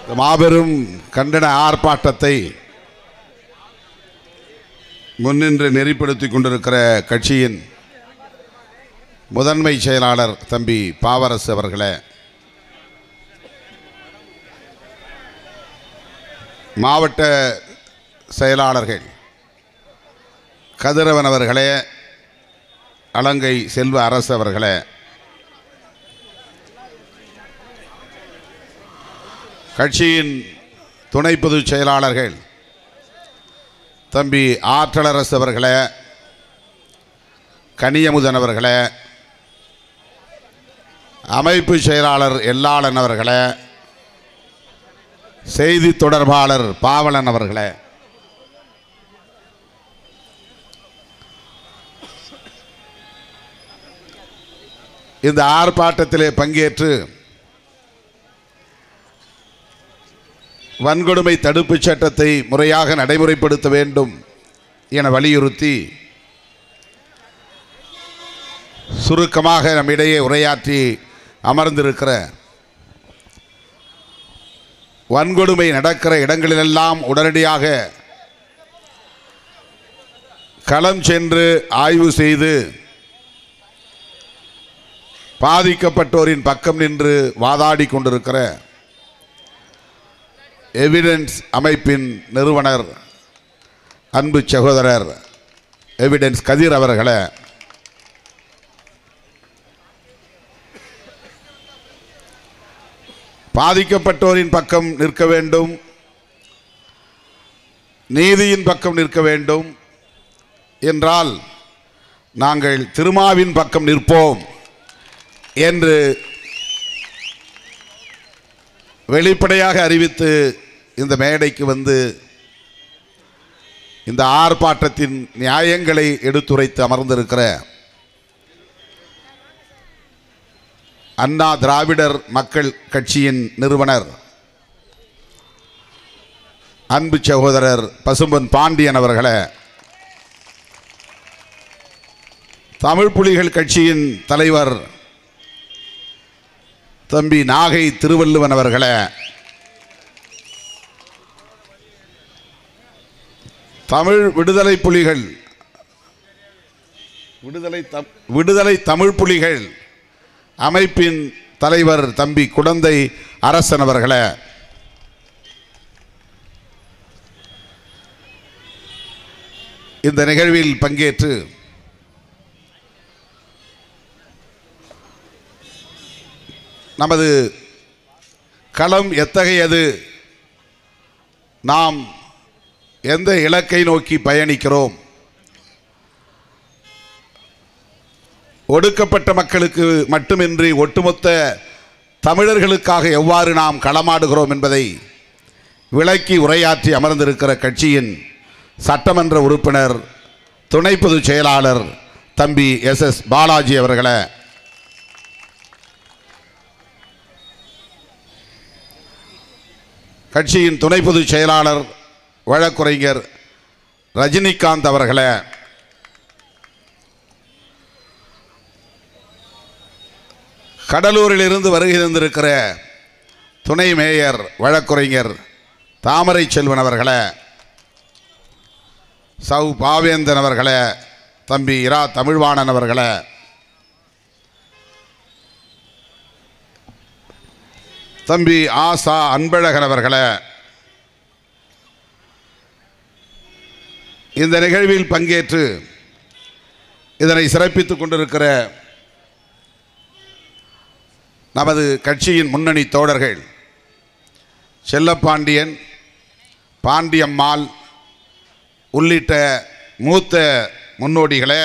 இந்த மாபெரும் கண்டன ஆர்ப்பாட்டத்தை முன்னின்று நெறிப்படுத்திக் கொண்டிருக்கிற கட்சியின் முதன்மை செயலாளர் தம்பி பாவரசு அவர்களே மாவட்ட செயலாளர்கள் கதிரவன் அவர்களே அலங்கை செல்வ அரசு அவர்களே கட்சியின் துணை பொதுச் செயலாளர்கள் தம்பி ஆற்றலரசு அவர்களே கனியமுதன் அவர்களே அமைப்பு செயலாளர் எல்லாளன் அவர்களே செய்தி தொடர்பாளர் பாவலன் அவர்களே இந்த ஆர்ப்பாட்டத்திலே பங்கேற்று வன்கொடுமை தடுப்புச் சட்டத்தை முறையாக நடைமுறைப்படுத்த வேண்டும் என வலியுறுத்தி சுருக்கமாக நம்மிடையே உரையாற்றி அமர்ந்திருக்கிற வன்கொடுமை நடக்கிற இடங்களிலெல்லாம் உடனடியாக களம் சென்று ஆய்வு செய்து பாதிக்கப்பட்டோரின் பக்கம் நின்று வாதாடி கொண்டிருக்கிற எவிடன்ஸ் அமைப்பின் நிறுவனர் அன்பு சகோதரர் எவிடன்ஸ் கதிர் அவர்களை பாதிக்கப்பட்டோரின் பக்கம் நிற்க வேண்டும் நீதியின் பக்கம் நிற்க வேண்டும் என்றால் நாங்கள் திருமாவின் பக்கம் நிற்போம் என்று வெளிப்படையாக அறிவித்து இந்த மேடைக்கு வந்து இந்த ஆர்ப்பாட்டத்தின் நியாயங்களை எடுத்துரைத்து அமர்ந்திருக்கிற அண்ணா திராவிடர் மக்கள் கட்சியின் நிறுவனர் அன்பு சகோதரர் பசும்பன் பாண்டியன் அவர்களே தமிழ் புலிகள் கட்சியின் தலைவர் தம்பி நாகை திருவள்ளுவன் அவர்களே தமிழ் விடுதலை புலிகள் விடுதலை தம் விடுதலை தமிழ் புலிகள் அமைப்பின் தலைவர் தம்பி குடந்தை அரசன் அவர்களே இந்த நிகழ்வில் பங்கேற்று நமது களம் எத்தகையது நாம் எந்த இலக்கை நோக்கி பயணிக்கிறோம் ஒடுக்கப்பட்ட மக்களுக்கு மட்டுமின்றி ஒட்டுமொத்த தமிழர்களுக்காக எவ்வாறு நாம் களமாடுகிறோம் என்பதை விளக்கி உரையாற்றி அமர்ந்திருக்கிற கட்சியின் சட்டமன்ற உறுப்பினர் துணை பொதுச் செயலாளர் தம்பி எஸ் எஸ் பாலாஜி அவர்களை கட்சியின் துணை பொதுச் செயலாளர் வழக்குரைஞர் ரஜினிகாந்த் அவர்களை கடலூரிலிருந்து வருகை தந்திருக்கிற துணை மேயர் வழக்குரைஞர் தாமரை செல்வன் அவர்களை சௌ பாவேந்தன் அவர்களை தம்பி இரா தமிழ்வாணன் அவர்களை தம்பி ஆசா அன்பழகன் அவர்களை இந்த நிகழ்வில் பங்கேற்று இதனை சிறப்பித்துக் கொண்டிருக்கிற நமது கட்சியின் முன்னணி தோழர்கள் செல்லப்பாண்டியன் பாண்டியம்மாள் உள்ளிட்ட மூத்த முன்னோடிகளே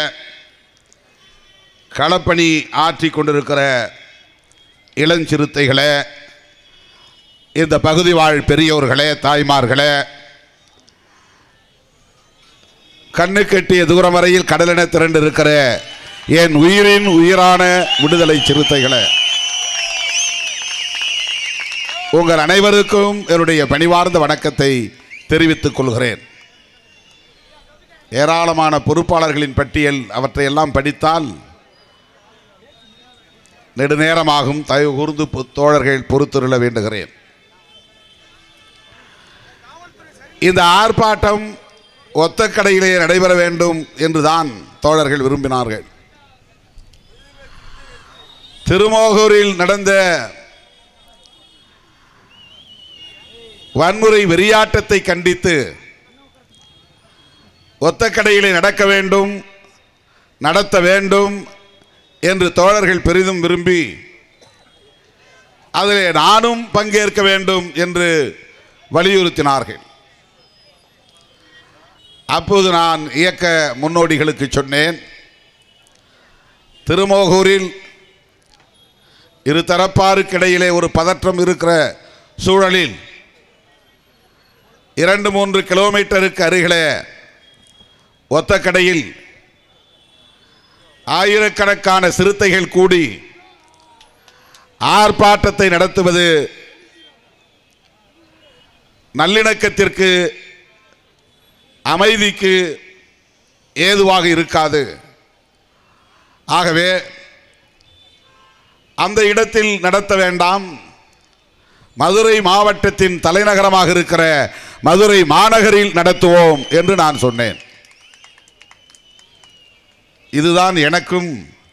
களப்பணி ஆற்றி கொண்டிருக்கிற இளஞ்சிறுத்தைகளே இந்த பகுதி வாழ் பெரியோர்களே தாய்மார்களே கண்ணு கெட்டிய தூரம் வரையில் கடலென திரண்டு இருக்கிற என் உயிரின் உயிரான விடுதலை சிறுத்தைகளே உங்கள் அனைவருக்கும் என்னுடைய பணிவார்ந்த வணக்கத்தை தெரிவித்துக் கொள்கிறேன் ஏராளமான பொறுப்பாளர்களின் பட்டியல் அவற்றையெல்லாம் படித்தால் நெடுநேரமாகும் தயவு கூர்ந்து பொ- தோழர்கள் பொறுத்துருள வேண்டுகிறேன் இந்த ஆர்ப்பாட்டம் ஒத்தக்கடையிலே நடைபெற வேண்டும் என்றுதான் தோழர்கள் விரும்பினார்கள் திருமோகூரில் நடந்த வன்முறை வெறியாட்டத்தை கண்டித்து ஒத்தக்கடையிலே நடக்க வேண்டும் நடத்த வேண்டும் என்று தோழர்கள் பெரிதும் விரும்பி அதிலே நானும் பங்கேற்க வேண்டும் என்று வலியுறுத்தினார்கள் அப்போது நான் இயக்க முன்னோடிகளுக்கு சொன்னேன் திருமோகூரில் இரு தரப்பாருக்கிடையிலே ஒரு பதற்றம் இருக்கிற சூழலில் இரண்டு மூன்று கிலோமீட்டருக்கு அருகிலே ஒத்தக்கடையில் ஆயிரக்கணக்கான சிறுத்தைகள் கூடி ஆர்ப்பாட்டத்தை நடத்துவது நல்லிணக்கத்திற்கு அமைதிக்கு ஏதுவாக இருக்காது ஆகவே அந்த இடத்தில் நடத்த வேண்டாம் மதுரை மாவட்டத்தின் தலைநகரமாக இருக்கிற மதுரை மாநகரில் நடத்துவோம் என்று நான் சொன்னேன் இதுதான் எனக்கும்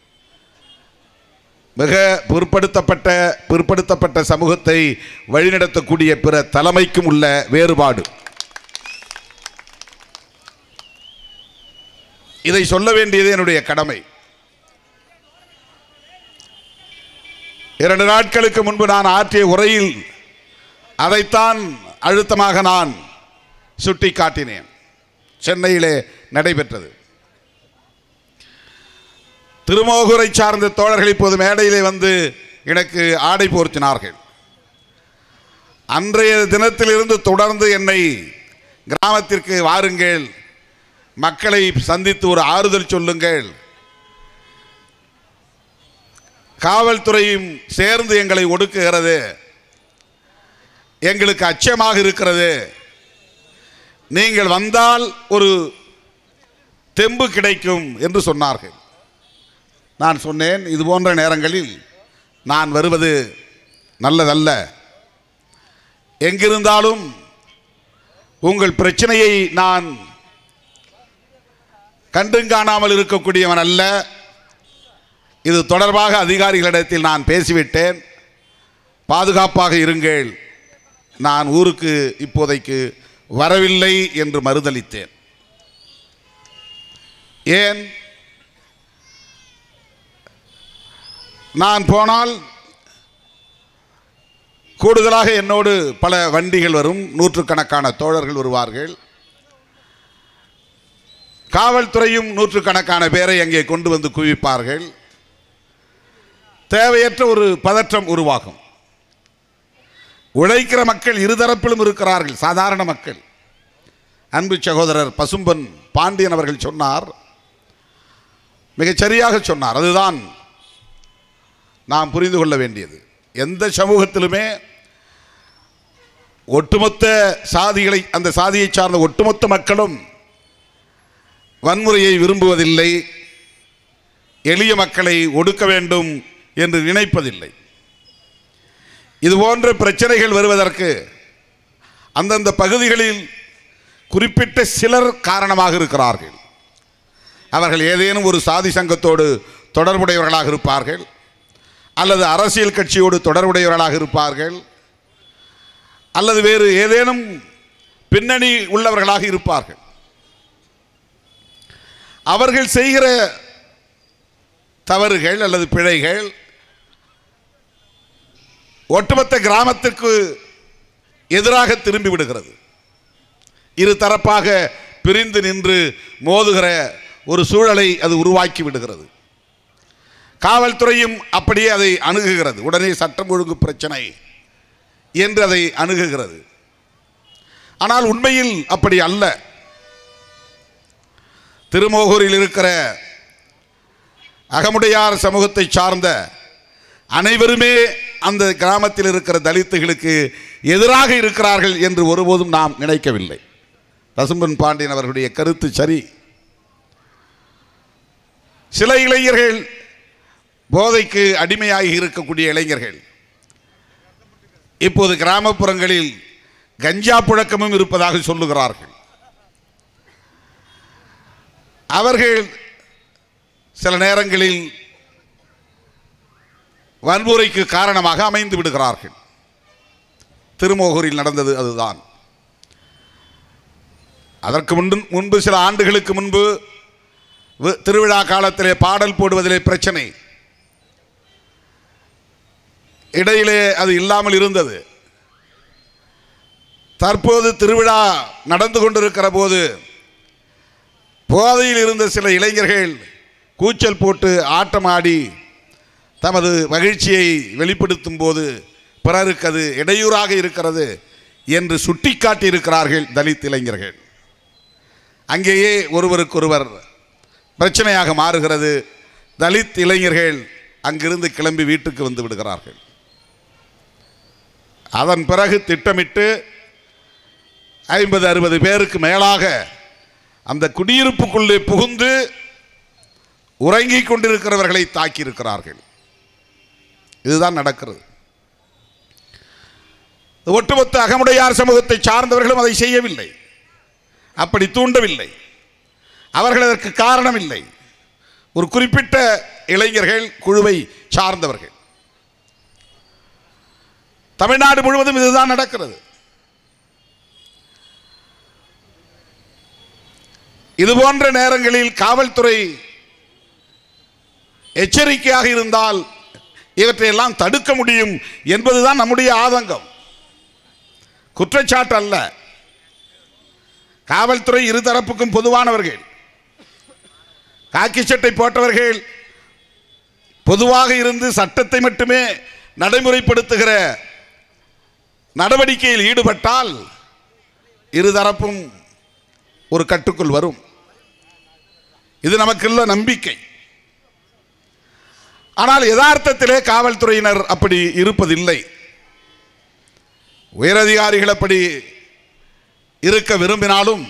மிக பிற்படுத்தப்பட்ட பிற்படுத்தப்பட்ட சமூகத்தை வழிநடத்தக்கூடிய பிற தலைமைக்கும் உள்ள வேறுபாடு இதை சொல்ல வேண்டியது என்னுடைய கடமை இரண்டு நாட்களுக்கு முன்பு நான் ஆற்றிய உரையில் அதைத்தான் அழுத்தமாக நான் சுட்டிக்காட்டினேன் சென்னையிலே நடைபெற்றது திருமோகூரை சார்ந்த தோழர்கள் இப்போது மேடையிலே வந்து எனக்கு ஆடை போர்த்தினார்கள் அன்றைய தினத்திலிருந்து தொடர்ந்து என்னை கிராமத்திற்கு வாருங்கள் மக்களை சந்தித்து ஒரு ஆறுதல் சொல்லுங்கள் காவல்துறையும் சேர்ந்து எங்களை ஒடுக்குகிறது எங்களுக்கு அச்சமாக இருக்கிறது நீங்கள் வந்தால் ஒரு தெம்பு கிடைக்கும் என்று சொன்னார்கள் நான் சொன்னேன் இது போன்ற நேரங்களில் நான் வருவது நல்லதல்ல எங்கிருந்தாலும் உங்கள் பிரச்சனையை நான் கண்டும் காணாமல் இருக்கக்கூடியவன் அல்ல இது தொடர்பாக அதிகாரிகளிடத்தில் நான் பேசிவிட்டேன் பாதுகாப்பாக இருங்கள் நான் ஊருக்கு இப்போதைக்கு வரவில்லை என்று மறுதளித்தேன் ஏன் நான் போனால் கூடுதலாக என்னோடு பல வண்டிகள் வரும் நூற்றுக்கணக்கான தோழர்கள் வருவார்கள் காவல்துறையும் நூற்றுக்கணக்கான பேரை அங்கே கொண்டு வந்து குவிப்பார்கள் தேவையற்ற ஒரு பதற்றம் உருவாகும் உழைக்கிற மக்கள் இருதரப்பிலும் இருக்கிறார்கள் சாதாரண மக்கள் அன்பு சகோதரர் பசும்பன் பாண்டியன் அவர்கள் சொன்னார் மிகச் சரியாக சொன்னார் அதுதான் நாம் புரிந்து கொள்ள வேண்டியது எந்த சமூகத்திலுமே ஒட்டுமொத்த சாதிகளை அந்த சாதியை சார்ந்த ஒட்டுமொத்த மக்களும் வன்முறையை விரும்புவதில்லை எளிய மக்களை ஒடுக்க வேண்டும் என்று நினைப்பதில்லை இது போன்ற பிரச்சனைகள் வருவதற்கு அந்தந்த பகுதிகளில் குறிப்பிட்ட சிலர் காரணமாக இருக்கிறார்கள் அவர்கள் ஏதேனும் ஒரு சாதி சங்கத்தோடு தொடர்புடையவர்களாக இருப்பார்கள் அல்லது அரசியல் கட்சியோடு தொடர்புடையவர்களாக இருப்பார்கள் அல்லது வேறு ஏதேனும் பின்னணி உள்ளவர்களாக இருப்பார்கள் அவர்கள் செய்கிற தவறுகள் அல்லது பிழைகள் ஒட்டுமொத்த கிராமத்திற்கு எதிராக திரும்பி விடுகிறது இரு தரப்பாக பிரிந்து நின்று மோதுகிற ஒரு சூழலை அது உருவாக்கி விடுகிறது காவல்துறையும் அப்படியே அதை அணுகுகிறது உடனே சட்டம் ஒழுங்கு பிரச்சனை என்று அதை அணுகுகிறது ஆனால் உண்மையில் அப்படி அல்ல திருமோகூரில் இருக்கிற அகமுடையார் சமூகத்தை சார்ந்த அனைவருமே அந்த கிராமத்தில் இருக்கிற தலித்துகளுக்கு எதிராக இருக்கிறார்கள் என்று ஒருபோதும் நாம் நினைக்கவில்லை பசும்பன் பாண்டியன் அவர்களுடைய கருத்து சரி சில இளைஞர்கள் போதைக்கு அடிமையாகி இருக்கக்கூடிய இளைஞர்கள் இப்போது கிராமப்புறங்களில் கஞ்சா புழக்கமும் இருப்பதாக சொல்லுகிறார்கள் அவர்கள் சில நேரங்களில் வன்முறைக்கு காரணமாக அமைந்து விடுகிறார்கள் திருமோகூரில் நடந்தது அதுதான் அதற்கு முன்பு முன்பு சில ஆண்டுகளுக்கு முன்பு வி- திருவிழா காலத்திலே பாடல் போடுவதிலே பிரச்சனை இடையிலே அது இல்லாமல் இருந்தது தற்போது திருவிழா நடந்து கொண்டிருக்கிற போது போதையில் இருந்த சில இளைஞர்கள் கூச்சல் போட்டு ஆட்டமாடி தமது மகிழ்ச்சியை வெளிப்படுத்தும் போது பிறருக்கு அது இடையூறாக இருக்கிறது என்று சுட்டிக்காட்டி இருக்கிறார்கள் தலித் இளைஞர்கள் அங்கேயே ஒருவருக்கொருவர் பிரச்சனையாக மாறுகிறது தலித் இளைஞர்கள் அங்கிருந்து கிளம்பி வீட்டுக்கு வந்து விடுகிறார்கள் அதன் பிறகு திட்டமிட்டு ஐம்பது அறுபது பேருக்கு மேலாக அந்த குடியிருப்புக்குள்ளே புகுந்து உறங்கிக் கொண்டிருக்கிறவர்களை தாக்கியிருக்கிறார்கள் இதுதான் நடக்கிறது ஒட்டுமொத்த அகமுடையார் சமூகத்தை சார்ந்தவர்களும் அதை செய்யவில்லை அப்படி தூண்டவில்லை அவர்கள் அதற்கு காரணம் இல்லை ஒரு குறிப்பிட்ட இளைஞர்கள் குழுவை சார்ந்தவர்கள் தமிழ்நாடு முழுவதும் இதுதான் நடக்கிறது இது போன்ற நேரங்களில் காவல்துறை எச்சரிக்கையாக இருந்தால் இவற்றையெல்லாம் தடுக்க முடியும் என்பதுதான் நம்முடைய ஆதங்கம் குற்றச்சாட்டு அல்ல காவல்துறை இருதரப்புக்கும் பொதுவானவர்கள் காக்கி சட்டை போட்டவர்கள் பொதுவாக இருந்து சட்டத்தை மட்டுமே நடைமுறைப்படுத்துகிற நடவடிக்கையில் ஈடுபட்டால் இருதரப்பும் ஒரு கட்டுக்குள் வரும் இது நமக்குள்ள நம்பிக்கை ஆனால் யதார்த்தத்திலே காவல்துறையினர் அப்படி இருப்பதில்லை உயரதிகாரிகள் அப்படி இருக்க விரும்பினாலும்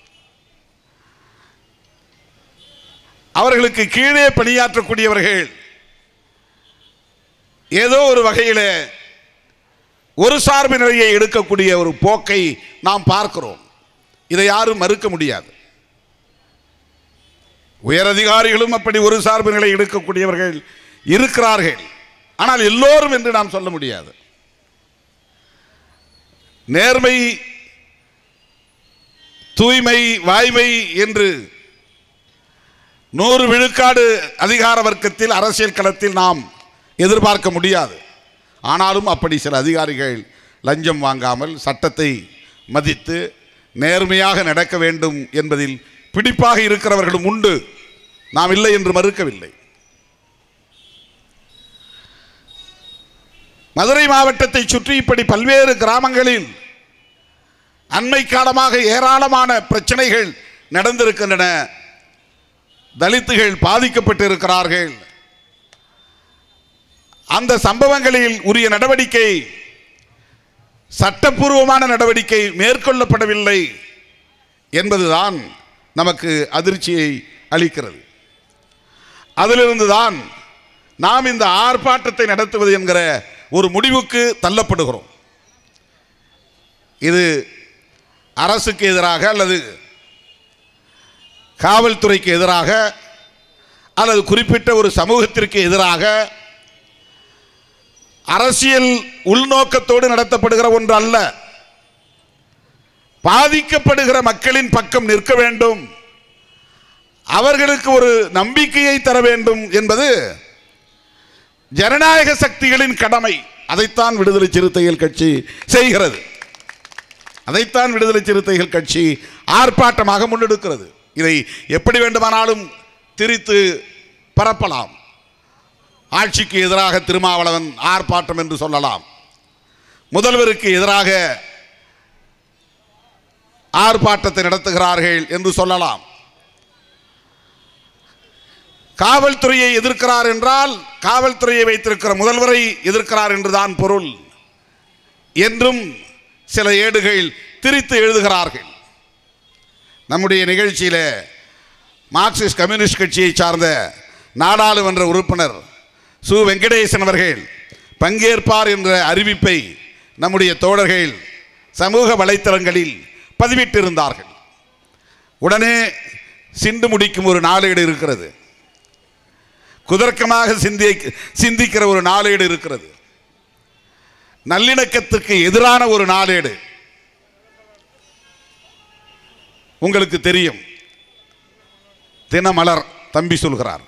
அவர்களுக்கு கீழே பணியாற்றக்கூடியவர்கள் ஏதோ ஒரு வகையில் ஒரு சார்பு நிலையை எடுக்கக்கூடிய ஒரு போக்கை நாம் பார்க்கிறோம் இதை யாரும் மறுக்க முடியாது உயரதிகாரிகளும் அப்படி ஒரு சார்பு நிலை எடுக்கக்கூடியவர்கள் இருக்கிறார்கள் ஆனால் எல்லோரும் என்று நாம் சொல்ல முடியாது நேர்மை தூய்மை வாய்மை என்று நூறு விழுக்காடு அதிகார வர்க்கத்தில் அரசியல் களத்தில் நாம் எதிர்பார்க்க முடியாது ஆனாலும் அப்படி சில அதிகாரிகள் லஞ்சம் வாங்காமல் சட்டத்தை மதித்து நேர்மையாக நடக்க வேண்டும் என்பதில் பிடிப்பாக இருக்கிறவர்களும் உண்டு நாம் இல்லை என்று மறுக்கவில்லை மதுரை மாவட்டத்தை சுற்றி இப்படி பல்வேறு கிராமங்களில் அண்மை காலமாக ஏராளமான பிரச்சனைகள் நடந்திருக்கின்றன தலித்துகள் பாதிக்கப்பட்டிருக்கிறார்கள் அந்த சம்பவங்களில் உரிய நடவடிக்கை சட்டப்பூர்வமான நடவடிக்கை மேற்கொள்ளப்படவில்லை என்பதுதான் நமக்கு அதிர்ச்சியை அளிக்கிறது அதிலிருந்து தான் நாம் இந்த ஆர்ப்பாட்டத்தை நடத்துவது என்கிற ஒரு முடிவுக்கு தள்ளப்படுகிறோம் இது அரசுக்கு எதிராக அல்லது காவல்துறைக்கு எதிராக அல்லது குறிப்பிட்ட ஒரு சமூகத்திற்கு எதிராக அரசியல் உள்நோக்கத்தோடு நடத்தப்படுகிற ஒன்று அல்ல பாதிக்கப்படுகிற மக்களின் பக்கம் நிற்க வேண்டும் அவர்களுக்கு ஒரு நம்பிக்கையை தர வேண்டும் என்பது ஜனநாயக சக்திகளின் கடமை அதைத்தான் விடுதலை சிறுத்தைகள் கட்சி செய்கிறது அதைத்தான் விடுதலை சிறுத்தைகள் கட்சி ஆர்ப்பாட்டமாக முன்னெடுக்கிறது இதை எப்படி வேண்டுமானாலும் திரித்து பரப்பலாம் ஆட்சிக்கு எதிராக திருமாவளவன் ஆர்ப்பாட்டம் என்று சொல்லலாம் முதல்வருக்கு எதிராக ஆர்ப்பாட்டத்தை நடத்துகிறார்கள் என்று சொல்லலாம் காவல்துறையை எதிர்க்கிறார் என்றால் காவல்துறையை வைத்திருக்கிற முதல்வரை எதிர்க்கிறார் என்றுதான் பொருள் என்றும் சில ஏடுகள் திரித்து எழுதுகிறார்கள் நம்முடைய நிகழ்ச்சியில் மார்க்சிஸ்ட் கம்யூனிஸ்ட் கட்சியை சார்ந்த நாடாளுமன்ற உறுப்பினர் சு வெங்கடேசன் அவர்கள் பங்கேற்பார் என்ற அறிவிப்பை நம்முடைய தோழர்கள் சமூக வலைத்தளங்களில் பதிவிட்டிருந்தார்கள் உடனே சிண்டு முடிக்கும் ஒரு நாளேடு இருக்கிறது குதர்க்கமாக சிந்தி சிந்திக்கிற ஒரு நாளேடு இருக்கிறது நல்லிணக்கத்திற்கு எதிரான ஒரு நாளேடு உங்களுக்கு தெரியும் தினமலர் தம்பி சொல்கிறார்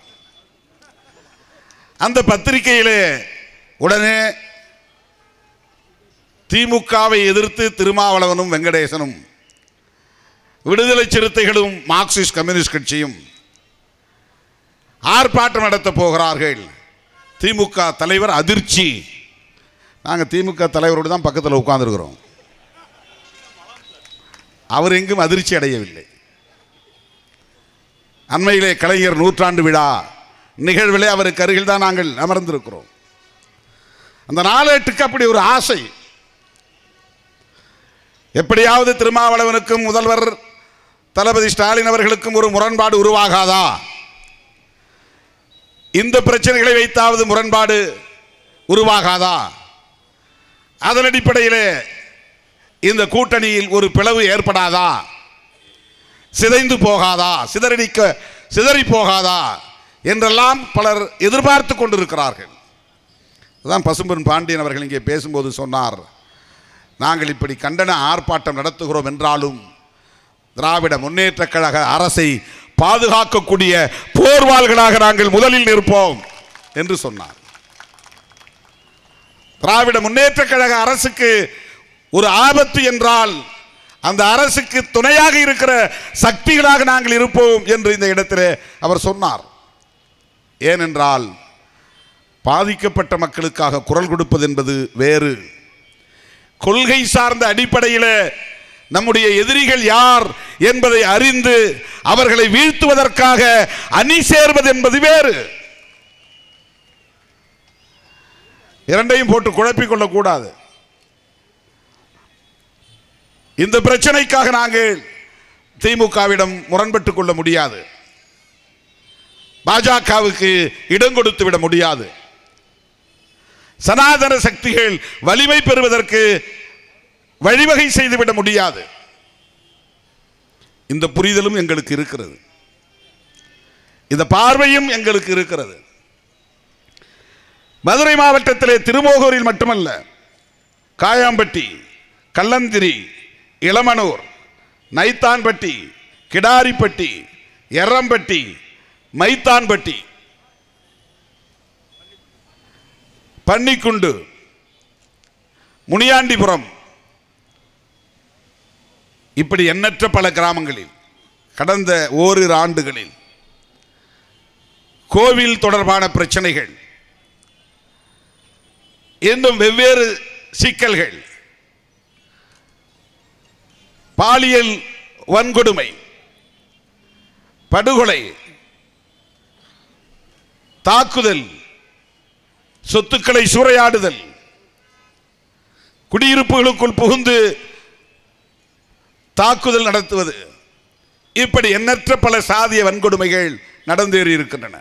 அந்த பத்திரிகையிலே உடனே திமுகவை எதிர்த்து திருமாவளவனும் வெங்கடேசனும் விடுதலை சிறுத்தைகளும் மார்க்சிஸ்ட் கம்யூனிஸ்ட் கட்சியும் ஆர்ப்பாட்டம் நடத்தப் போகிறார்கள் திமுக தலைவர் அதிர்ச்சி நாங்கள் திமுக தலைவரோடு தான் பக்கத்தில் உட்கார்ந்துருக்கிறோம் அவர் எங்கும் அதிர்ச்சி அடையவில்லை அண்மையிலே கலைஞர் நூற்றாண்டு விழா நிகழ்விலே அவருக்கு அருகில் தான் நாங்கள் அமர்ந்திருக்கிறோம் அந்த நாளேட்டுக்கு அப்படி ஒரு ஆசை எப்படியாவது திருமாவளவனுக்கும் முதல்வர் தளபதி ஸ்டாலின் அவர்களுக்கும் ஒரு முரண்பாடு உருவாகாதா இந்த பிரச்சனைகளை வைத்தாவது முரண்பாடு உருவாகாதா அதன் அடிப்படையிலே இந்த கூட்டணியில் ஒரு பிளவு ஏற்படாதா சிதைந்து போகாதா சிதறடிக்க சிதறி போகாதா என்றெல்லாம் பலர் எதிர்பார்த்து கொண்டிருக்கிறார்கள் அதான் பசும்பொன் பாண்டியன் அவர்கள் இங்கே பேசும்போது சொன்னார் நாங்கள் இப்படி கண்டன ஆர்ப்பாட்டம் நடத்துகிறோம் என்றாலும் திராவிட முன்னேற்றக் கழக அரசை பாதுகாக்கக்கூடிய போர்வாள்களாக நாங்கள் முதலில் நிற்போம் என்று சொன்னார் திராவிட முன்னேற்றக் கழக அரசுக்கு ஒரு ஆபத்து என்றால் அந்த அரசுக்கு துணையாக இருக்கிற சக்திகளாக நாங்கள் இருப்போம் என்று இந்த இடத்திலே அவர் சொன்னார் ஏனென்றால் பாதிக்கப்பட்ட மக்களுக்காக குரல் கொடுப்பது என்பது வேறு கொள்கை சார்ந்த அடிப்படையில் நம்முடைய எதிரிகள் யார் என்பதை அறிந்து அவர்களை வீழ்த்துவதற்காக அணி சேர்வது என்பது வேறு இரண்டையும் போட்டு குழப்பிக் கொள்ளக்கூடாது இந்த பிரச்சனைக்காக நாங்கள் திமுகவிடம் முரண்பட்டுக் கொள்ள முடியாது பாஜகவுக்கு இடம் கொடுத்து விட முடியாது சனாதன சக்திகள் வலிமை பெறுவதற்கு வழிவகை செய்துவிட முடியாது இந்த புரிதலும் எங்களுக்கு இருக்கிறது இந்த பார்வையும் எங்களுக்கு இருக்கிறது மதுரை மாவட்டத்திலே திருமோகூரில் மட்டுமல்ல காயாம்பட்டி கல்லந்திரி இளமனூர் நைத்தான்பட்டி கிடாரிப்பட்டி எர்ரம்பட்டி மைத்தான்பட்டி பன்னிக்குண்டு முனியாண்டிபுரம் இப்படி எண்ணற்ற பல கிராமங்களில் கடந்த ஓரிரு ஆண்டுகளில் கோவில் தொடர்பான பிரச்சனைகள் இன்னும் வெவ்வேறு சிக்கல்கள் பாலியல் வன்கொடுமை படுகொலை தாக்குதல் சொத்துக்களை சூறையாடுதல் குடியிருப்புகளுக்குள் புகுந்து தாக்குதல் நடத்துவது இப்படி எண்ணற்ற பல சாதிய வன்கொடுமைகள் நடந்தேறி இருக்கின்றன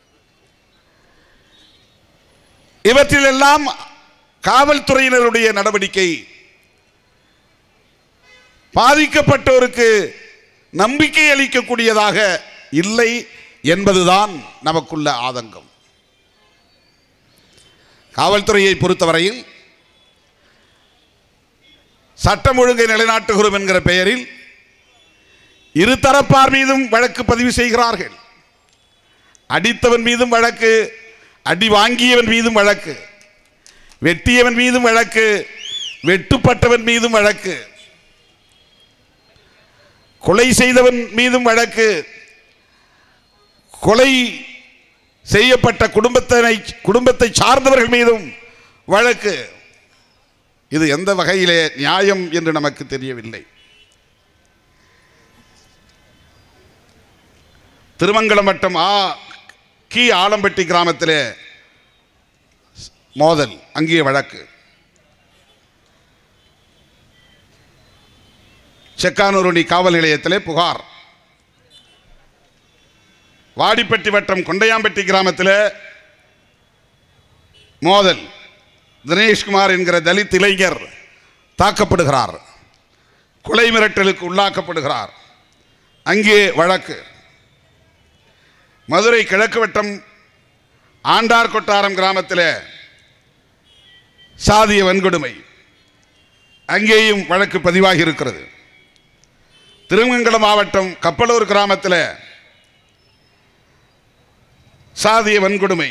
இவற்றிலெல்லாம் காவல்துறையினருடைய நடவடிக்கை பாதிக்கப்பட்டோருக்கு நம்பிக்கை அளிக்கக்கூடியதாக இல்லை என்பதுதான் நமக்குள்ள ஆதங்கம் காவல்துறையை பொறுத்தவரையில் சட்டம் ஒழுங்கை நிலைநாட்டுகிறோம் என்கிற பெயரில் இருதரப்பார் மீதும் வழக்கு பதிவு செய்கிறார்கள் அடித்தவன் மீதும் வழக்கு அடி வாங்கியவன் மீதும் வழக்கு வெட்டியவன் மீதும் வழக்கு வெட்டுப்பட்டவன் மீதும் வழக்கு கொலை செய்தவன் மீதும் வழக்கு கொலை செய்யப்பட்ட குடும்பத்தினை குடும்பத்தை சார்ந்தவர்கள் மீதும் வழக்கு இது எந்த வகையிலே நியாயம் என்று நமக்கு தெரியவில்லை திருமங்கலம் வட்டம் ஆ கி ஆலம்பட்டி கிராமத்திலே மோதல் அங்கே வழக்கு செக்கானூருணி காவல் நிலையத்திலே புகார் வாடிப்பட்டி வட்டம் கொண்டையாம்பட்டி கிராமத்தில் மோதல் தினேஷ்குமார் என்கிற தலித் இளைஞர் தாக்கப்படுகிறார் கொலை மிரட்டலுக்கு உள்ளாக்கப்படுகிறார் அங்கே வழக்கு மதுரை கிழக்கு வட்டம் ஆண்டார் கொட்டாரம் கிராமத்தில் சாதிய வன்கொடுமை அங்கேயும் வழக்கு பதிவாகி இருக்கிறது திருமங்கலம் மாவட்டம் கப்பலூர் கிராமத்தில் சாதிய வன்கொடுமை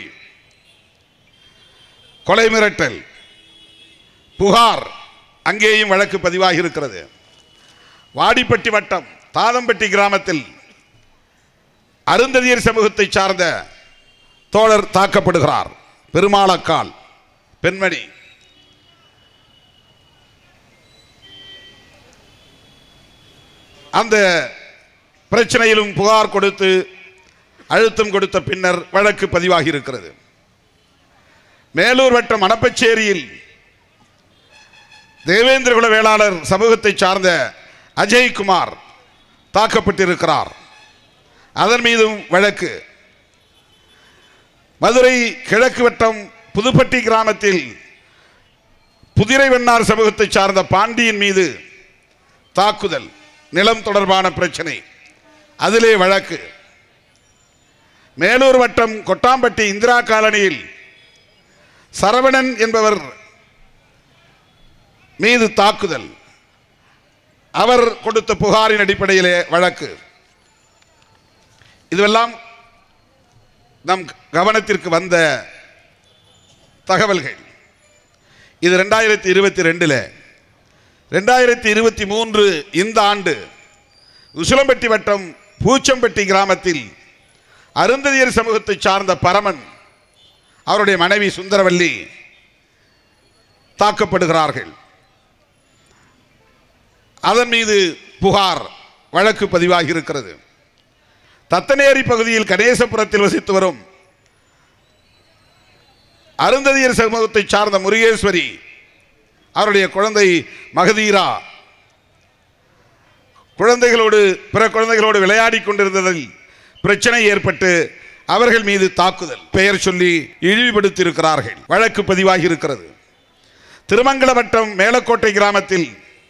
கொலை மிரட்டல் புகார் அங்கேயும் வழக்கு பதிவாகி இருக்கிறது வாடிப்பட்டி வட்டம் தாதம்பட்டி கிராமத்தில் அருந்ததியர் சமூகத்தை சார்ந்த தோழர் தாக்கப்படுகிறார் பெருமாளக்கால் பெண்மணி அந்த பிரச்சனையிலும் புகார் கொடுத்து அழுத்தம் கொடுத்த பின்னர் வழக்கு பதிவாகி இருக்கிறது மேலூர் வட்டம் மணப்பச்சேரியில் தேவேந்திரகுல வேளாளர் சமூகத்தை சார்ந்த அஜய்குமார் தாக்கப்பட்டிருக்கிறார் அதன் மீதும் வழக்கு மதுரை கிழக்கு வட்டம் புதுப்பட்டி கிராமத்தில் புதிரை வெண்ணார் சமூகத்தை சார்ந்த பாண்டியன் மீது தாக்குதல் நிலம் தொடர்பான பிரச்சனை அதிலே வழக்கு மேலூர் வட்டம் கொட்டாம்பட்டி இந்திரா காலனியில் சரவணன் என்பவர் மீது தாக்குதல் அவர் கொடுத்த புகாரின் அடிப்படையிலே வழக்கு இதுவெல்லாம் நம் கவனத்திற்கு வந்த தகவல்கள் இது ரெண்டாயிரத்தி இருபத்தி ரெண்டில் ரெண்டாயிரத்தி இருபத்தி மூன்று இந்த ஆண்டு உசிலம்பட்டி வட்டம் பூச்சம்பட்டி கிராமத்தில் அருந்ததியர் சமூகத்தை சார்ந்த பரமன் அவருடைய மனைவி சுந்தரவல்லி தாக்கப்படுகிறார்கள் அதன் மீது புகார் வழக்கு பதிவாகி இருக்கிறது தத்தனேரி பகுதியில் கணேசபுரத்தில் வசித்து வரும் அருந்ததியர் சமூகத்தை சார்ந்த முருகேஸ்வரி அவருடைய குழந்தை மகதீரா குழந்தைகளோடு பிற குழந்தைகளோடு விளையாடி கொண்டிருந்ததில் பிரச்சனை ஏற்பட்டு அவர்கள் மீது தாக்குதல் பெயர் சொல்லி இழிவுபடுத்தி இருக்கிறார்கள் வழக்கு பதிவாகி இருக்கிறது திருமங்கல வட்டம் மேலக்கோட்டை கிராமத்தில்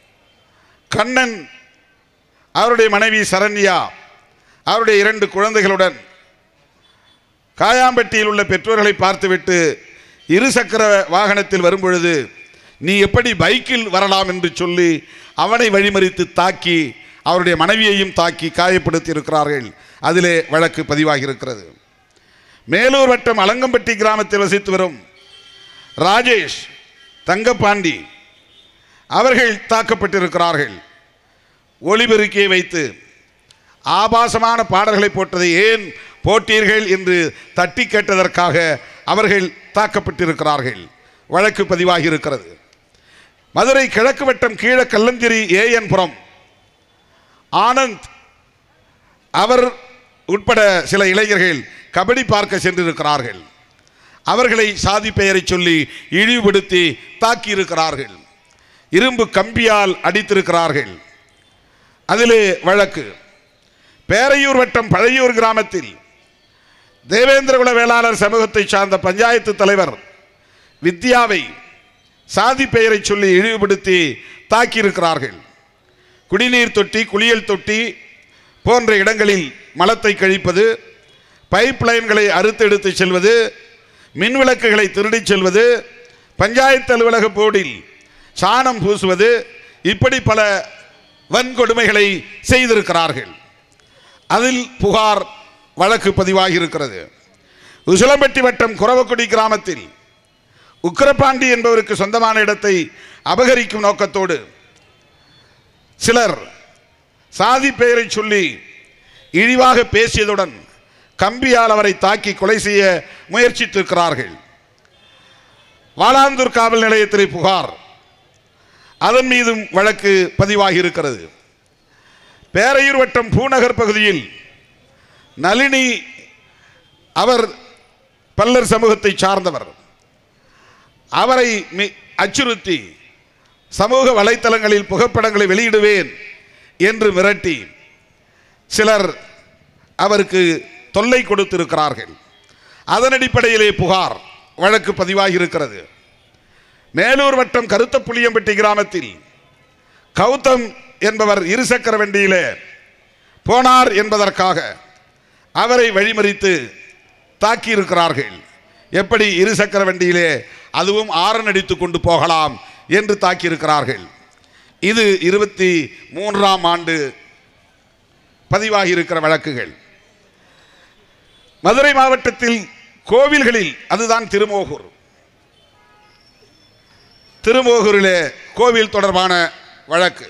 கண்ணன் அவருடைய மனைவி சரண்யா அவருடைய இரண்டு குழந்தைகளுடன் காயாம்பட்டியில் உள்ள பெற்றோர்களை பார்த்துவிட்டு இருசக்கர வாகனத்தில் வரும்பொழுது நீ எப்படி பைக்கில் வரலாம் என்று சொல்லி அவனை வழிமறித்து தாக்கி அவருடைய மனைவியையும் தாக்கி காயப்படுத்தி இருக்கிறார்கள் அதிலே வழக்கு பதிவாகி இருக்கிறது மேலூர் வட்டம் அலங்கம்பட்டி கிராமத்தில் வசித்து வரும் ராஜேஷ் தங்கப்பாண்டி அவர்கள் தாக்கப்பட்டிருக்கிறார்கள் ஒளிபெருக்கியை வைத்து ஆபாசமான பாடல்களை போட்டதை ஏன் போட்டீர்கள் என்று தட்டி கேட்டதற்காக அவர்கள் தாக்கப்பட்டிருக்கிறார்கள் வழக்கு பதிவாகி இருக்கிறது மதுரை கிழக்கு வட்டம் கீழ கல்லஞ்சிரி ஏஎன்புரம் ஆனந்த் அவர் உட்பட சில இளைஞர்கள் கபடி பார்க்க சென்றிருக்கிறார்கள் அவர்களை சாதி பெயரை சொல்லி இழிவுபடுத்தி தாக்கியிருக்கிறார்கள் இரும்பு கம்பியால் அடித்திருக்கிறார்கள் அதிலே வழக்கு பேரையூர் வட்டம் பழையூர் கிராமத்தில் தேவேந்திரகுல வேளாளர் சமூகத்தை சார்ந்த பஞ்சாயத்து தலைவர் வித்யாவை சாதி பெயரை சொல்லி இழிவுபடுத்தி தாக்கியிருக்கிறார்கள் குடிநீர் தொட்டி குளியல் தொட்டி போன்ற இடங்களில் மலத்தை கழிப்பது பைப் லைன்களை அறுத்தெடுத்து செல்வது மின் விளக்குகளை திருடிச் செல்வது பஞ்சாயத்து அலுவலக போர்டில் சாணம் பூசுவது இப்படி பல வன்கொடுமைகளை செய்திருக்கிறார்கள் அதில் புகார் வழக்கு பதிவாகி இருக்கிறது உசிலம்பட்டி வட்டம் குறவக்குடி கிராமத்தில் உக்கிரபாண்டி என்பவருக்கு சொந்தமான இடத்தை அபகரிக்கும் நோக்கத்தோடு சிலர் சாதி பெயரை சொல்லி இழிவாக பேசியதுடன் கம்பியால் அவரை தாக்கி கொலை செய்ய முயற்சித்திருக்கிறார்கள் வாளாந்தூர் காவல் நிலையத்தில் புகார் அதன் மீதும் வழக்கு பதிவாகி இருக்கிறது பேரையூர் வட்டம் பூநகர் பகுதியில் நளினி அவர் பல்லர் சமூகத்தை சார்ந்தவர் அவரை மி- அச்சுறுத்தி சமூக வலைத்தளங்களில் புகைப்படங்களை வெளியிடுவேன் என்று மிரட்டி சிலர் அவருக்கு தொல்லை கொடுத்திருக்கிறார்கள் அதன் அடிப்படையிலே புகார் வழக்கு பதிவாகி இருக்கிறது மேலூர் வட்டம் கருத்த புளியம்பட்டி கிராமத்தில் கௌதம் என்பவர் இருசக்கர வண்டியிலே போனார் என்பதற்காக அவரை வழிமறித்து தாக்கியிருக்கிறார்கள் எப்படி இருசக்கர வண்டியிலே அதுவும் ஆரன் அடித்து கொண்டு போகலாம் என்று தாக்கியிருக்கிறார்கள் இது இருபத்தி மூன்றாம் ஆண்டு பதிவாகி இருக்கிற வழக்குகள் மதுரை மாவட்டத்தில் கோவில்களில் அதுதான் திருமோகூர் திருமோகூரிலே கோவில் தொடர்பான வழக்கு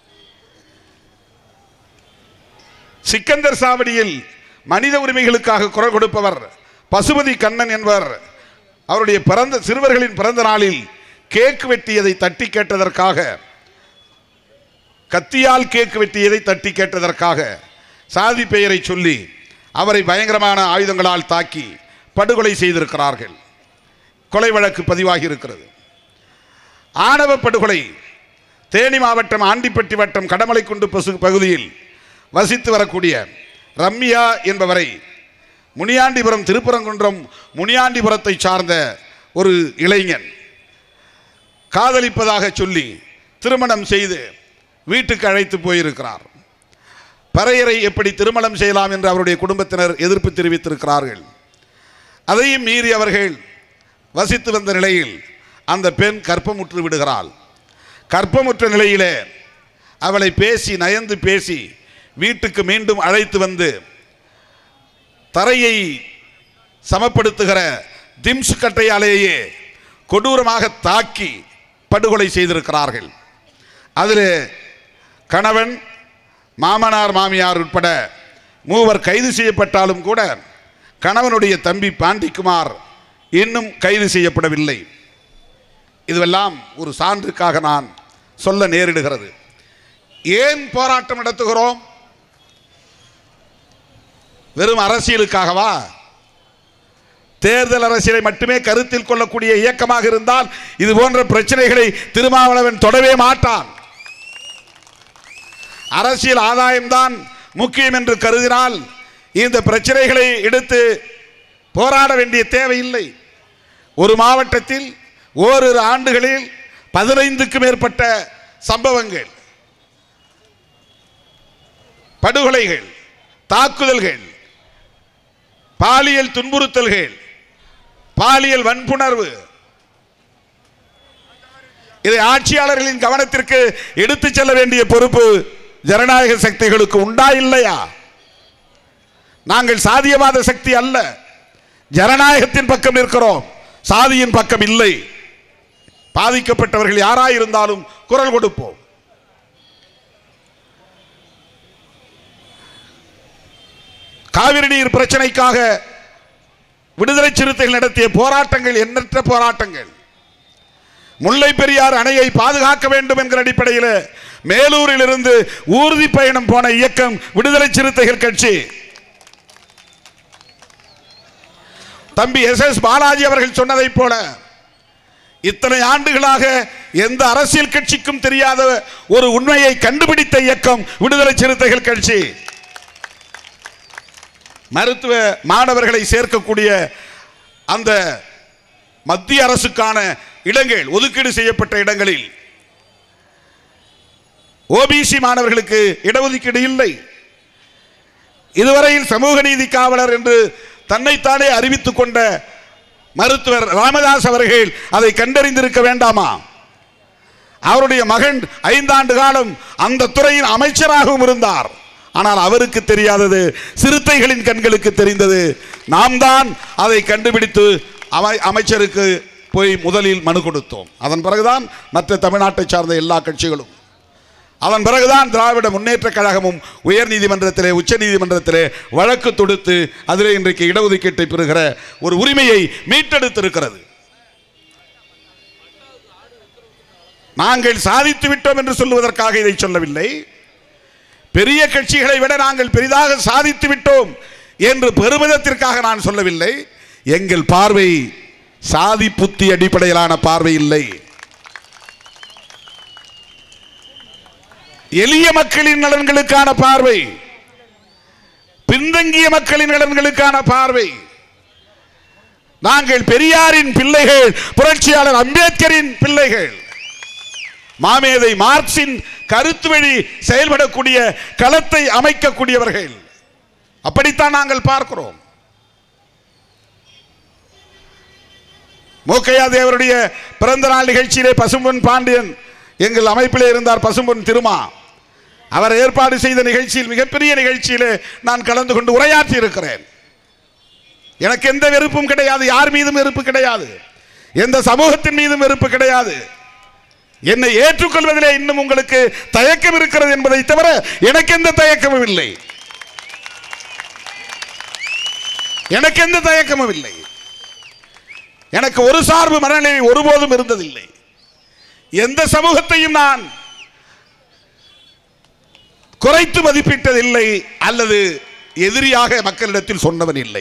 சிக்கந்தர் சாவடியில் மனித உரிமைகளுக்காக குரல் கொடுப்பவர் பசுபதி கண்ணன் என்பவர் அவருடைய பிறந்த சிறுவர்களின் பிறந்த நாளில் கேக் வெட்டியதை தட்டி கேட்டதற்காக கத்தியால் கேக் வெட்டியதை தட்டி கேட்டதற்காக சாதி பெயரை சொல்லி அவரை பயங்கரமான ஆயுதங்களால் தாக்கி படுகொலை செய்திருக்கிறார்கள் கொலை வழக்கு பதிவாகி இருக்கிறது ஆணவ படுகொலை தேனி மாவட்டம் ஆண்டிப்பட்டி வட்டம் கடமலைக்குண்டு பசு பகுதியில் வசித்து வரக்கூடிய ரம்யா என்பவரை முனியாண்டிபுரம் திருப்பரங்குன்றம் முனியாண்டிபுரத்தை சார்ந்த ஒரு இளைஞன் காதலிப்பதாக சொல்லி திருமணம் செய்து வீட்டுக்கு அழைத்து போயிருக்கிறார் பறையரை எப்படி திருமணம் செய்யலாம் என்று அவருடைய குடும்பத்தினர் எதிர்ப்பு தெரிவித்திருக்கிறார்கள் அதையும் மீறி அவர்கள் வசித்து வந்த நிலையில் அந்த பெண் கற்பமுற்று விடுகிறாள் கற்பமுற்ற நிலையிலே அவளை பேசி நயந்து பேசி வீட்டுக்கு மீண்டும் அழைத்து வந்து தரையை சமப்படுத்துகிற திம்சு கட்டையாலேயே கொடூரமாக தாக்கி படுகொலை செய்திருக்கிறார்கள் அதில் கணவன் மாமனார் மாமியார் உட்பட மூவர் கைது செய்யப்பட்டாலும் கூட கணவனுடைய தம்பி பாண்டிக்குமார் இன்னும் கைது செய்யப்படவில்லை இதுவெல்லாம் ஒரு சான்றுக்காக நான் சொல்ல நேரிடுகிறது ஏன் போராட்டம் நடத்துகிறோம் வெறும் அரசியலுக்காகவா தேர்தல் அரசியலை மட்டுமே கருத்தில் கொள்ளக்கூடிய இயக்கமாக இருந்தால் இது போன்ற பிரச்சனைகளை திருமாவளவன் தொடவே மாட்டான் அரசியல் ஆதாயம்தான் முக்கியம் என்று கருதினால் இந்த பிரச்சனைகளை எடுத்து போராட வேண்டிய தேவையில்லை ஒரு மாவட்டத்தில் ஓரிரு ஆண்டுகளில் பதினைந்துக்கு மேற்பட்ட சம்பவங்கள் படுகொலைகள் தாக்குதல்கள் பாலியல் துன்புறுத்தல்கள் பாலியல் வன்புணர்வு இதை ஆட்சியாளர்களின் கவனத்திற்கு எடுத்துச் செல்ல வேண்டிய பொறுப்பு ஜனநாயக சக்திகளுக்கு உண்டா இல்லையா நாங்கள் சாதியவாத சக்தி அல்ல ஜனநாயகத்தின் பக்கம் இருக்கிறோம் சாதியின் பக்கம் இல்லை பாதிக்கப்பட்டவர்கள் யாராயிருந்தாலும் குரல் கொடுப்போம் காவிரி நீர் பிரச்சனைக்காக விடுதலை சிறுத்தைகள் நடத்திய போராட்டங்கள் எண்ணற்ற போராட்டங்கள் முல்லை பெரியார் அணையை பாதுகாக்க வேண்டும் என்கிற அடிப்படையில் மேலூரில் இருந்து ஊர்தி பயணம் போன இயக்கம் விடுதலை சிறுத்தைகள் கட்சி தம்பி எஸ் எஸ் பாலாஜி அவர்கள் சொன்னதைப் போல இத்தனை ஆண்டுகளாக எந்த அரசியல் கட்சிக்கும் தெரியாத ஒரு உண்மையை கண்டுபிடித்த இயக்கம் விடுதலை சிறுத்தைகள் கட்சி மருத்துவ மாணவர்களை சேர்க்கக்கூடிய அந்த மத்திய அரசுக்கான இடங்கள் ஒதுக்கீடு செய்யப்பட்ட இடங்களில் ஓபிசி மாணவர்களுக்கு இடஒதுக்கீடு இல்லை இதுவரையில் சமூக நீதி காவலர் என்று தன்னைத்தானே அறிவித்துக் கொண்ட மருத்துவர் ராமதாஸ் அவர்கள் அதை கண்டறிந்திருக்க வேண்டாமா அவருடைய மகன் ஐந்தாண்டு காலம் அந்த துறையின் அமைச்சராகவும் இருந்தார் ஆனால் அவருக்கு தெரியாதது சிறுத்தைகளின் கண்களுக்கு தெரிந்தது நாம் தான் அதை கண்டுபிடித்து அமை அமைச்சருக்கு போய் முதலில் மனு கொடுத்தோம் அதன் பிறகுதான் மற்ற தமிழ்நாட்டை சார்ந்த எல்லா கட்சிகளும் அதன் பிறகுதான் திராவிட முன்னேற்ற கழகமும் உயர் நீதிமன்றத்திலே உச்ச நீதிமன்றத்திலே வழக்கு தொடுத்து அதிலே இன்றைக்கு இடஒதுக்கீட்டை பெறுகிற ஒரு உரிமையை மீட்டெடுத்திருக்கிறது நாங்கள் சாதித்து விட்டோம் என்று சொல்லுவதற்காக இதை சொல்லவில்லை பெரிய கட்சிகளை விட நாங்கள் பெரிதாக சாதித்து விட்டோம் என்று பெருமிதத்திற்காக நான் சொல்லவில்லை எங்கள் பார்வை சாதி புத்தி அடிப்படையிலான பார்வை இல்லை எளிய மக்களின் நலன்களுக்கான பார்வை பின்தங்கிய மக்களின் நலன்களுக்கான பார்வை நாங்கள் பெரியாரின் பிள்ளைகள் புரட்சியாளர் அம்பேத்கரின் பிள்ளைகள் மாமேதை மார்க்சின் கருத்து வழி செயல்படக்கூடிய களத்தை அமைக்கக்கூடியவர்கள் அப்படித்தான் நாங்கள் பார்க்கிறோம் மூக்கையா தேவருடைய பிறந்த நாள் நிகழ்ச்சியிலே பசும்பொன் பாண்டியன் எங்கள் அமைப்பிலே இருந்தார் பசும்பொன் திருமா அவர் ஏற்பாடு செய்த நிகழ்ச்சியில் மிகப்பெரிய நிகழ்ச்சியிலே நான் கலந்து கொண்டு உரையாற்றி இருக்கிறேன் எனக்கு எந்த வெறுப்பும் கிடையாது யார் மீதும் வெறுப்பு கிடையாது எந்த சமூகத்தின் மீதும் வெறுப்பு கிடையாது என்னை ஏற்றுக்கொள்வதிலே இன்னும் உங்களுக்கு தயக்கம் இருக்கிறது என்பதை தவிர எனக்கு எந்த தயக்கமும் இல்லை எனக்கு எந்த தயக்கமும் இல்லை எனக்கு ஒரு சார்பு மனநிலை ஒருபோதும் இருந்ததில்லை எந்த சமூகத்தையும் நான் குறைத்து மதிப்பிட்டதில்லை அல்லது எதிரியாக மக்களிடத்தில் சொன்னவன் இல்லை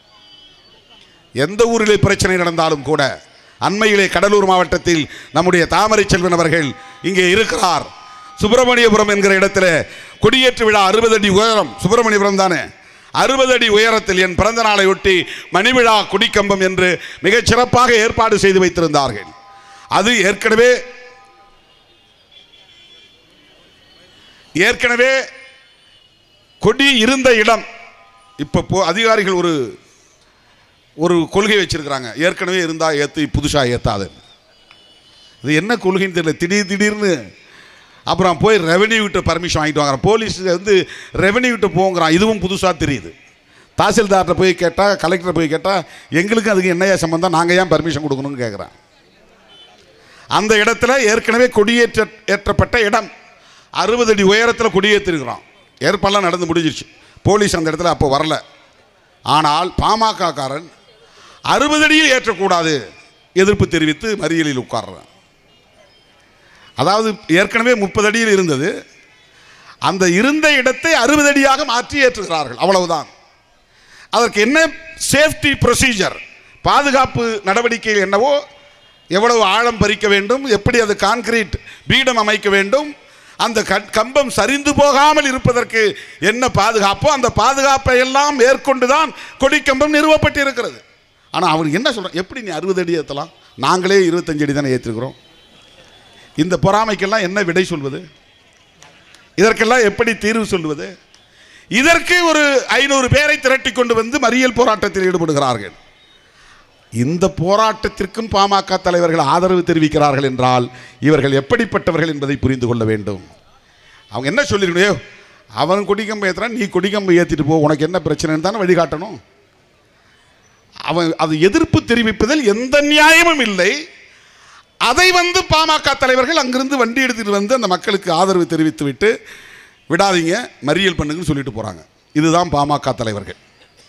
எந்த ஊரிலே பிரச்சனை நடந்தாலும் கூட அண்மையிலே கடலூர் மாவட்டத்தில் நம்முடைய தாமரை செல்வன் அவர்கள் இங்கே இருக்கிறார் சுப்பிரமணியபுரம் என்கிற இடத்துல கொடியேற்று விழா அறுபது அடி உயரம் சுப்பிரமணியபுரம் தானே அறுபது அடி உயரத்தில் என் பிறந்த நாளையொட்டி மணிவிழா குடிக்கம்பம் என்று மிகச் சிறப்பாக ஏற்பாடு செய்து வைத்திருந்தார்கள் அது ஏற்கனவே ஏற்கனவே கொடி இருந்த இடம் இப்போ போ அதிகாரிகள் ஒரு ஒரு கொள்கை வச்சிருக்கிறாங்க ஏற்கனவே இருந்தால் ஏற்று புதுசாக ஏற்றாது இது என்ன கொள்கைன்னு தெரியல திடீர் திடீர்னு அப்புறம் போய் ரெவென்யூ விட்டு பர்மிஷன் வாங்கிட்டு வாங்குறான் போலீஸ் வந்து ரெவென்யூ விட்டு போங்கிறான் இதுவும் புதுசாக தெரியுது தாசில்தார்கிட்ட போய் கேட்டால் கலெக்டரை போய் கேட்டால் எங்களுக்கும் அதுக்கு என்னையா சம்பந்தம் நாங்கள் ஏன் பர்மிஷன் கொடுக்கணும்னு கேட்குறான் அந்த இடத்துல ஏற்கனவே கொடியேற்ற ஏற்றப்பட்ட இடம் அறுபது அடி உயரத்தில் கொடியேற்றிருக்கிறோம் ஏற்பாடெல்லாம் நடந்து முடிஞ்சிருச்சு போலீஸ் அந்த இடத்துல அப்போ வரல ஆனால் பாமக காரன் அறுபது அடியில் ஏற்றக்கூடாது எதிர்ப்பு தெரிவித்து மறியலில் உட்கார்றான் அதாவது ஏற்கனவே முப்பது அடியில் இருந்தது அந்த இருந்த இடத்தை அறுபது அடியாக மாற்றி ஏற்றுகிறார்கள் அவ்வளவுதான் அதற்கு என்ன சேஃப்டி ப்ரொசீஜர் பாதுகாப்பு நடவடிக்கைகள் என்னவோ எவ்வளவு ஆழம் பறிக்க வேண்டும் எப்படி அது கான்கிரீட் பீடம் அமைக்க வேண்டும் அந்த க- கம்பம் சரிந்து போகாமல் இருப்பதற்கு என்ன பாதுகாப்போ அந்த பாதுகாப்பை எல்லாம் மேற்கொண்டு தான் கொடிக்கம்பம் நிறுவப்பட்டிருக்கிறது ஆனால் அவன் என்ன சொல்கிறான் எப்படி நீ அறுபது அடி ஏற்றலாம் நாங்களே இருபத்தஞ்சு அடி தானே ஏற்றிருக்கிறோம் இந்த பொறாமைக்கெல்லாம் என்ன விடை சொல்வது இதற்கெல்லாம் எப்படி தீர்வு சொல்வது இதற்கு ஒரு ஐநூறு பேரை திரட்டி கொண்டு வந்து மறியல் போராட்டத்தில் ஈடுபடுகிறார்கள் இந்த போராட்டத்திற்கும் பாமக தலைவர்கள் ஆதரவு தெரிவிக்கிறார்கள் என்றால் இவர்கள் எப்படிப்பட்டவர்கள் என்பதை புரிந்து கொள்ள வேண்டும் அவங்க என்ன சொல்லிருக்கணும் அவன் கொடிக்கம்பு ஏற்றுறான் நீ கொடிக்கம்பு ஏற்றிட்டு போ உனக்கு என்ன பிரச்சனைன்னு தானே வழிகாட்டணும் அவன் அது எதிர்ப்பு தெரிவிப்பதில் எந்த நியாயமும் இல்லை அதை வந்து பாமக தலைவர்கள் அங்கிருந்து வண்டி எடுத்துட்டு வந்து அந்த மக்களுக்கு ஆதரவு தெரிவித்து விட்டு விடாதீங்க மறியல் பண்ணுங்கன்னு சொல்லிட்டு போறாங்க இதுதான் பாமக தலைவர்கள்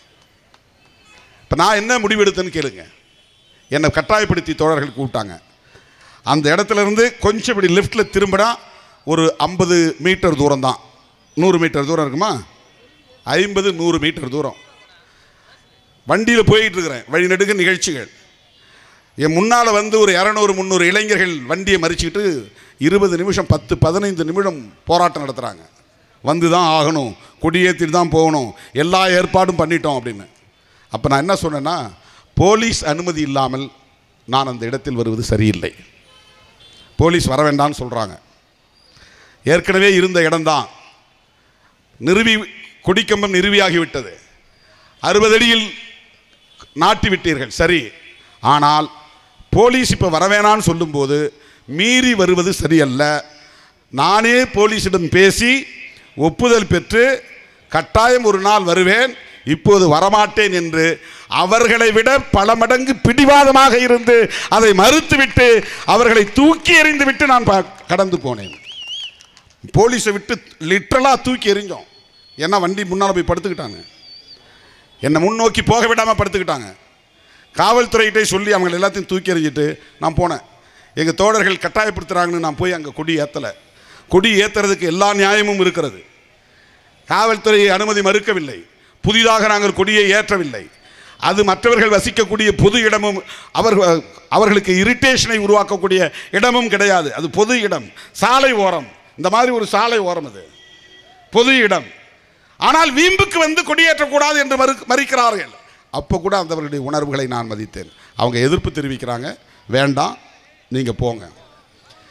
இப்போ நான் என்ன முடிவெடுத்தேன்னு கேளுங்க என்னை கட்டாயப்படுத்தி தோழர்கள் கூப்பிட்டாங்க அந்த இடத்துல இருந்து கொஞ்சம் இப்படி லிஃப்ட்டில் திரும்பினா ஒரு ஐம்பது மீட்டர் தூரம் தான் நூறு மீட்டர் தூரம் இருக்குமா ஐம்பது நூறு மீட்டர் தூரம் வண்டியில் போயிட்டு இருக்கிறேன் வழிநெடுக நிகழ்ச்சிகள் என் முன்னால் வந்து ஒரு இரநூறு முந்நூறு இளைஞர்கள் வண்டியை மறிச்சுக்கிட்டு இருபது நிமிஷம் பத்து பதினைந்து நிமிடம் போராட்டம் நடத்துகிறாங்க வந்து தான் ஆகணும் கொடியேற்றிட்டு தான் போகணும் எல்லா ஏற்பாடும் பண்ணிட்டோம் அப்படின்னு அப்போ நான் என்ன சொன்னேன்னா போலீஸ் அனுமதி இல்லாமல் நான் அந்த இடத்தில் வருவது சரியில்லை போலீஸ் வர வேண்டாம்னு சொல்கிறாங்க ஏற்கனவே இருந்த இடம்தான் நிறுவி கொடிக்கம்பம் நிறுவியாகிவிட்டது அறுபது அடியில் நாட்டி விட்டீர்கள் சரி ஆனால் போலீஸ் இப்போ வரவேணான்னு சொல்லும்போது மீறி வருவது சரியல்ல நானே போலீஸிடம் பேசி ஒப்புதல் பெற்று கட்டாயம் ஒரு நாள் வருவேன் இப்போது வரமாட்டேன் என்று அவர்களை விட பல மடங்கு பிடிவாதமாக இருந்து அதை மறுத்துவிட்டு அவர்களை தூக்கி எறிந்து விட்டு நான் ப- கடந்து போனேன் போலீஸை விட்டு லிட்ரலாக தூக்கி எறிஞ்சோம் ஏன்னா வண்டி முன்னால் போய் படுத்துக்கிட்டாங்க என்னை முன்னோக்கி போக விடாமல் படுத்துக்கிட்டாங்க காவல்துறையிட்டே சொல்லி அவங்க எல்லாத்தையும் தூக்கி எறிஞ்சிட்டு நான் போனேன் எங்கள் தோழர்கள் கட்டாயப்படுத்துகிறாங்கன்னு நான் போய் அங்கே கொடி ஏற்றலை கொடி ஏற்றுறதுக்கு எல்லா நியாயமும் இருக்கிறது காவல்துறை அனுமதி மறுக்கவில்லை புதிதாக நாங்கள் கொடியை ஏற்றவில்லை அது மற்றவர்கள் வசிக்கக்கூடிய பொது இடமும் அவர்கள் அவர்களுக்கு இரிட்டேஷனை உருவாக்கக்கூடிய இடமும் கிடையாது அது பொது இடம் சாலை ஓரம் இந்த மாதிரி ஒரு சாலை ஓரம் அது பொது இடம் ஆனால் வீம்புக்கு வந்து கொடியேற்றக்கூடாது என்று மறு மறிக்கிறார்கள் அப்போ கூட அந்தவர்களுடைய உணர்வுகளை நான் மதித்தேன் அவங்க எதிர்ப்பு தெரிவிக்கிறாங்க வேண்டாம் நீங்கள் போங்க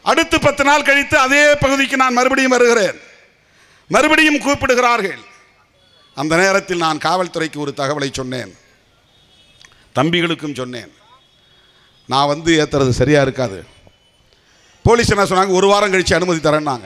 அடுத்து பத்து நாள் கழித்து அதே பகுதிக்கு நான் மறுபடியும் வருகிறேன் மறுபடியும் கூப்பிடுகிறார்கள் அந்த நேரத்தில் நான் காவல்துறைக்கு ஒரு தகவலை சொன்னேன் தம்பிகளுக்கும் சொன்னேன் நான் வந்து ஏற்றுறது சரியாக இருக்காது போலீஸ் என்ன சொன்னாங்க ஒரு வாரம் கழித்து அனுமதி தரேன்னாங்க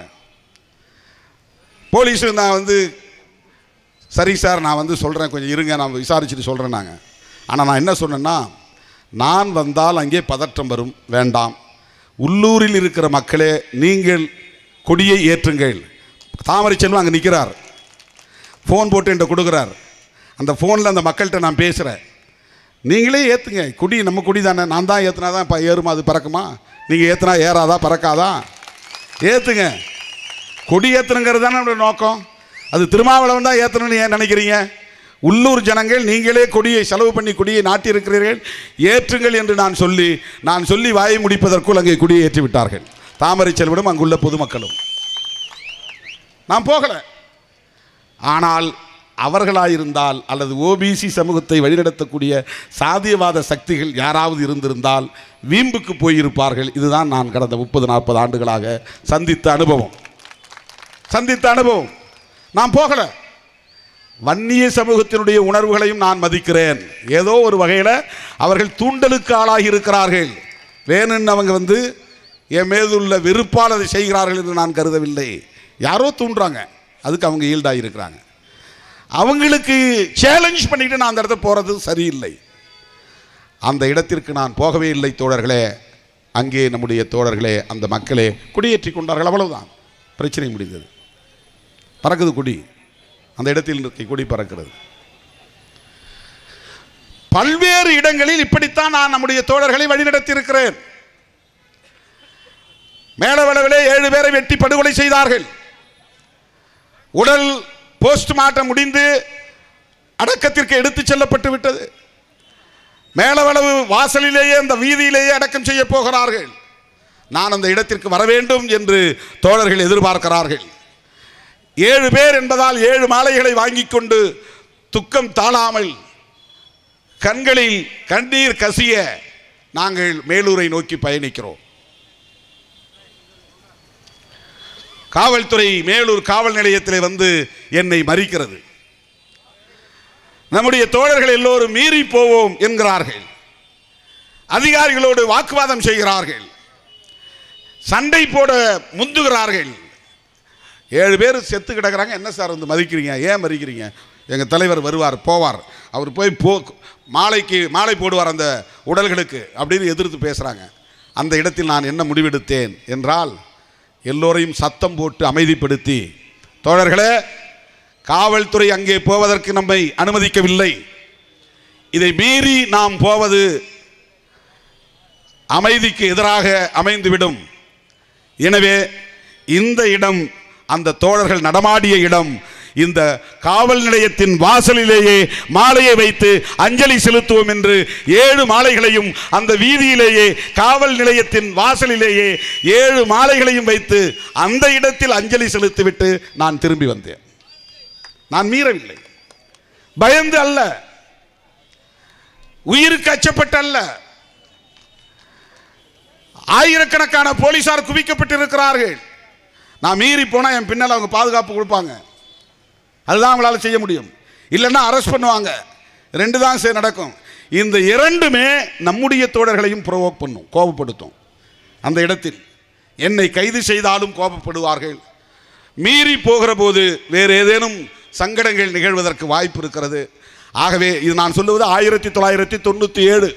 போலீஸு நான் வந்து சரி சார் நான் வந்து சொல்கிறேன் கொஞ்சம் இருங்க நான் விசாரிச்சுட்டு சொல்கிறேன் நாங்கள் ஆனால் நான் என்ன சொன்னேன்னா நான் வந்தால் அங்கே பதற்றம் வரும் வேண்டாம் உள்ளூரில் இருக்கிற மக்களே நீங்கள் கொடியை ஏற்றுங்கள் தாமரை செல்வம் அங்கே நிற்கிறார் ஃபோன் போட்டு என்கிட்ட கொடுக்குறார் அந்த ஃபோனில் அந்த மக்கள்கிட்ட நான் பேசுகிறேன் நீங்களே ஏற்றுங்க குடி நம்ம குடி தானே நான் தான் ஏற்றுனா தான் இப்போ ஏறுமா அது பறக்குமா நீங்கள் ஏற்றுனா ஏறாதா பறக்காதா ஏற்றுங்க கொடி ஏற்றணுங்கிறது தானே நம்மளுடைய நோக்கம் அது திருமாவளவன் தான் ஏற்றணும்னு ஏன் நினைக்கிறீங்க உள்ளூர் ஜனங்கள் நீங்களே கொடியை செலவு பண்ணி கொடியை நாட்டியிருக்கிறீர்கள் ஏற்றுங்கள் என்று நான் சொல்லி நான் சொல்லி வாயை முடிப்பதற்குள் அங்கே கொடியை ஏற்றி விட்டார்கள் தாமரை செல்வனும் அங்குள்ள பொதுமக்களும் நான் போகலை ஆனால் அவர்களாயிருந்தால் அல்லது ஓபிசி சமூகத்தை வழிநடத்தக்கூடிய சாதியவாத சக்திகள் யாராவது இருந்திருந்தால் வீம்புக்கு போயிருப்பார்கள் இதுதான் நான் கடந்த முப்பது நாற்பது ஆண்டுகளாக சந்தித்த அனுபவம் சந்தித்த அனுபவம் நான் போகல வன்னிய சமூகத்தினுடைய உணர்வுகளையும் நான் மதிக்கிறேன் ஏதோ ஒரு வகையில் அவர்கள் தூண்டலுக்கு ஆளாகி இருக்கிறார்கள் வேணும்னு அவங்க வந்து என் மீதுள்ள வெறுப்பால் அதை செய்கிறார்கள் என்று நான் கருதவில்லை யாரோ தூண்டுறாங்க அதுக்கு அவங்க ஈல்டாகி இருக்கிறாங்க அவங்களுக்கு சேலஞ்ச் பண்ணிட்டு நான் அந்த இடத்த போகிறது சரியில்லை அந்த இடத்திற்கு நான் போகவே இல்லை தோழர்களே அங்கே நம்முடைய தோழர்களே அந்த மக்களே குடியேற்றி கொண்டார்கள் அவ்வளவுதான் பிரச்சனை முடிந்தது பறக்குது கொடி அந்த இடத்தில் இருக்க கொடி பறக்கிறது பல்வேறு இடங்களில் இப்படித்தான் நான் நம்முடைய தோழர்களை வழிநடத்தி இருக்கிறேன் மேலவளவிலே ஏழு பேரை வெட்டி படுகொலை செய்தார்கள் உடல் போஸ்ட்மார்ட்டம் முடிந்து அடக்கத்திற்கு எடுத்துச் செல்லப்பட்டு விட்டது மேலவளவு வாசலிலேயே அந்த வீதியிலேயே அடக்கம் செய்ய போகிறார்கள் நான் அந்த இடத்திற்கு வர வேண்டும் என்று தோழர்கள் எதிர்பார்க்கிறார்கள் ஏழு பேர் என்பதால் ஏழு மாலைகளை வாங்கிக் கொண்டு துக்கம் தாழாமல் கண்களில் கண்ணீர் கசிய நாங்கள் மேலூரை நோக்கி பயணிக்கிறோம் காவல்துறை மேலூர் காவல் நிலையத்திலே வந்து என்னை மறிக்கிறது நம்முடைய தோழர்கள் எல்லோரும் மீறி போவோம் என்கிறார்கள் அதிகாரிகளோடு வாக்குவாதம் செய்கிறார்கள் சண்டை போட முந்துகிறார்கள் ஏழு பேர் செத்து கிடக்குறாங்க என்ன சார் வந்து மதிக்கிறீங்க ஏன் மதிக்கிறீங்க எங்கள் தலைவர் வருவார் போவார் அவர் போய் போ மாலைக்கு மாலை போடுவார் அந்த உடல்களுக்கு அப்படின்னு எதிர்த்து பேசுகிறாங்க அந்த இடத்தில் நான் என்ன முடிவெடுத்தேன் என்றால் எல்லோரையும் சத்தம் போட்டு அமைதிப்படுத்தி தோழர்களே காவல்துறை அங்கே போவதற்கு நம்மை அனுமதிக்கவில்லை இதை மீறி நாம் போவது அமைதிக்கு எதிராக அமைந்துவிடும் எனவே இந்த இடம் அந்த தோழர்கள் நடமாடிய இடம் இந்த காவல் நிலையத்தின் வாசலிலேயே மாலையை வைத்து அஞ்சலி செலுத்துவோம் என்று ஏழு மாலைகளையும் அந்த வீதியிலேயே காவல் நிலையத்தின் வாசலிலேயே ஏழு மாலைகளையும் வைத்து அந்த இடத்தில் அஞ்சலி செலுத்திவிட்டு நான் திரும்பி வந்தேன் நான் மீறவில்லை பயந்து அல்ல உயிருக்கு அச்சப்பட்டு அல்ல ஆயிரக்கணக்கான போலீசார் குவிக்கப்பட்டிருக்கிறார்கள் நான் மீறி போனால் என் பின்னால் அவங்க பாதுகாப்பு கொடுப்பாங்க அதுதான் அவங்களால செய்ய முடியும் இல்லைன்னா அரெஸ்ட் பண்ணுவாங்க ரெண்டு தான் சே- நடக்கும் இந்த இரண்டுமே நம்முடைய தோழர்களையும் ப்ரொவோக் பண்ணும் கோபப்படுத்தும் அந்த இடத்தில் என்னை கைது செய்தாலும் கோபப்படுவார்கள் மீறி போகிற போது வேறு ஏதேனும் சங்கடங்கள் நிகழ்வதற்கு வாய்ப்பு இருக்கிறது ஆகவே இது நான் சொல்லுவது ஆயிரத்தி தொள்ளாயிரத்தி தொண்ணூற்றி ஏழு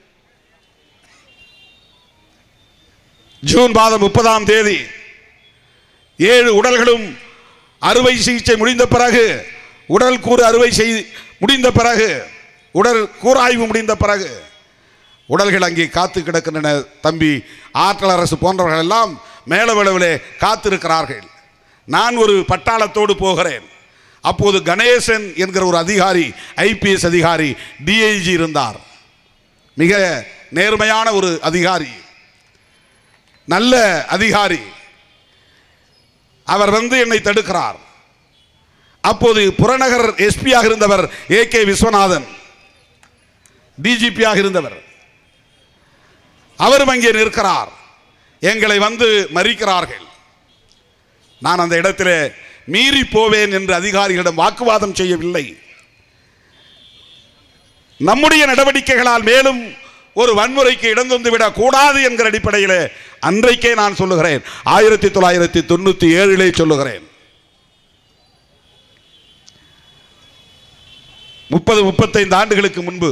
ஜூன் மாதம் முப்பதாம் தேதி ஏழு உடல்களும் அறுவை சிகிச்சை முடிந்த பிறகு உடல் கூறு அறுவை செய் முடிந்த பிறகு உடல் கூராய்வு முடிந்த பிறகு உடல்கள் அங்கே காத்து கிடக்கின்றன தம்பி ஆற்றல் அரசு போன்றவர்கள் எல்லாம் மேலவளவிலே காத்திருக்கிறார்கள் நான் ஒரு பட்டாளத்தோடு போகிறேன் அப்போது கணேசன் என்கிற ஒரு அதிகாரி ஐபிஎஸ் அதிகாரி டிஐஜி இருந்தார் மிக நேர்மையான ஒரு அதிகாரி நல்ல அதிகாரி அவர் வந்து என்னை தடுக்கிறார் அப்போது புறநகர் எஸ்பியாக இருந்தவர் ஏ கே விஸ்வநாதன் டிஜிபியாக இருந்தவர் அவரும் அங்கே நிற்கிறார் எங்களை வந்து மறிக்கிறார்கள் நான் அந்த இடத்திலே மீறி போவேன் என்று அதிகாரிகளிடம் வாக்குவாதம் செய்யவில்லை நம்முடைய நடவடிக்கைகளால் மேலும் ஒரு வன்முறைக்கு இடம் தந்து விடக் கூடாது என்கிற அடிப்படையில் அன்றைக்கே நான் சொல்லுகிறேன் ஆயிரத்தி தொள்ளாயிரத்தி தொண்ணூத்தி ஏழிலே சொல்லுகிறேன் முப்பது முப்பத்தைந்து ஆண்டுகளுக்கு முன்பு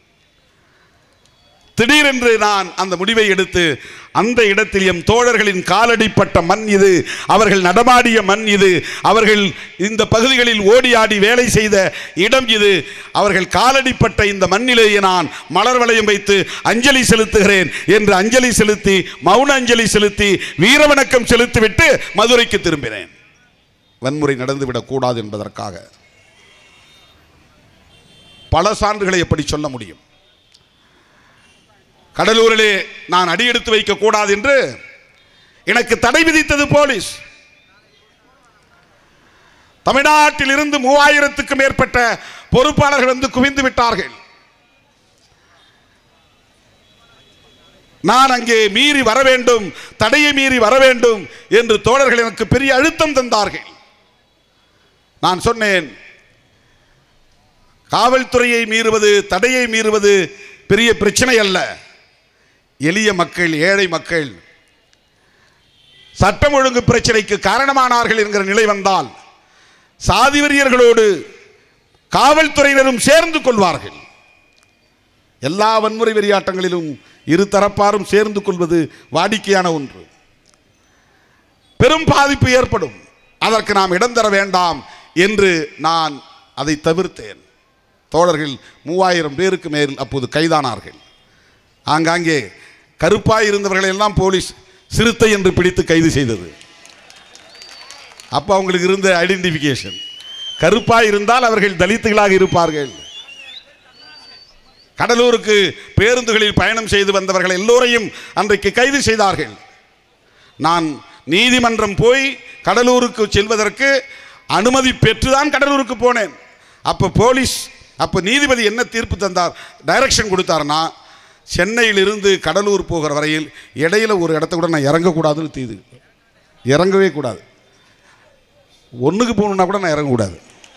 திடீரென்று நான் அந்த முடிவை எடுத்து அந்த இடத்தில் எம் தோழர்களின் காலடிப்பட்ட மண் இது அவர்கள் நடமாடிய மண் இது அவர்கள் இந்த பகுதிகளில் ஓடி ஆடி வேலை செய்த இடம் இது அவர்கள் காலடிப்பட்ட இந்த மண்ணிலேயே நான் மலர் வளையம் வைத்து அஞ்சலி செலுத்துகிறேன் என்று அஞ்சலி செலுத்தி மௌன அஞ்சலி செலுத்தி வீரவணக்கம் செலுத்திவிட்டு மதுரைக்கு திரும்பினேன் வன்முறை நடந்துவிடக் கூடாது என்பதற்காக பல சான்றுகளை எப்படி சொல்ல முடியும் கடலூரிலே நான் அடியெடுத்து வைக்க கூடாது என்று எனக்கு தடை விதித்தது போலீஸ் தமிழ்நாட்டில் இருந்து மூவாயிரத்துக்கு மேற்பட்ட பொறுப்பாளர்கள் வந்து குவிந்து விட்டார்கள் நான் அங்கே மீறி வர வேண்டும் தடையை மீறி வர வேண்டும் என்று தோழர்கள் எனக்கு பெரிய அழுத்தம் தந்தார்கள் நான் சொன்னேன் காவல்துறையை மீறுவது தடையை மீறுவது பெரிய பிரச்சனை அல்ல எளிய மக்கள் ஏழை மக்கள் சட்டம் ஒழுங்கு பிரச்சனைக்கு காரணமானார்கள் என்கிற நிலை வந்தால் சாதி வெறியர்களோடு காவல்துறையினரும் சேர்ந்து கொள்வார்கள் எல்லா வன்முறை வெறியாட்டங்களிலும் இரு தரப்பாரும் சேர்ந்து கொள்வது வாடிக்கையான ஒன்று பெரும் பாதிப்பு ஏற்படும் அதற்கு நாம் இடம் தர வேண்டாம் என்று நான் அதை தவிர்த்தேன் தோழர்கள் மூவாயிரம் பேருக்கு மேல் அப்போது கைதானார்கள் ஆங்காங்கே கருப்பாய் இருந்தவர்களை எல்லாம் போலீஸ் சிறுத்தை என்று பிடித்து கைது செய்தது அப்போ அவங்களுக்கு இருந்த ஐடென்டிஃபிகேஷன் கருப்பாய் இருந்தால் அவர்கள் தலித்துகளாக இருப்பார்கள் கடலூருக்கு பேருந்துகளில் பயணம் செய்து வந்தவர்கள் எல்லோரையும் அன்றைக்கு கைது செய்தார்கள் நான் நீதிமன்றம் போய் கடலூருக்கு செல்வதற்கு அனுமதி பெற்றுதான் கடலூருக்கு போனேன் அப்போ போலீஸ் அப்போ நீதிபதி என்ன தீர்ப்பு தந்தார் டைரக்ஷன் கொடுத்தாருன்னா சென்னையிலிருந்து கடலூர் போகிற வரையில் இடையில ஒரு இடத்த கூட நான் இறங்கக்கூடாதுன்னு தீது இறங்கவே கூடாது ஒன்றுக்கு போகணுன்னா கூட நான் இறங்கக்கூடாது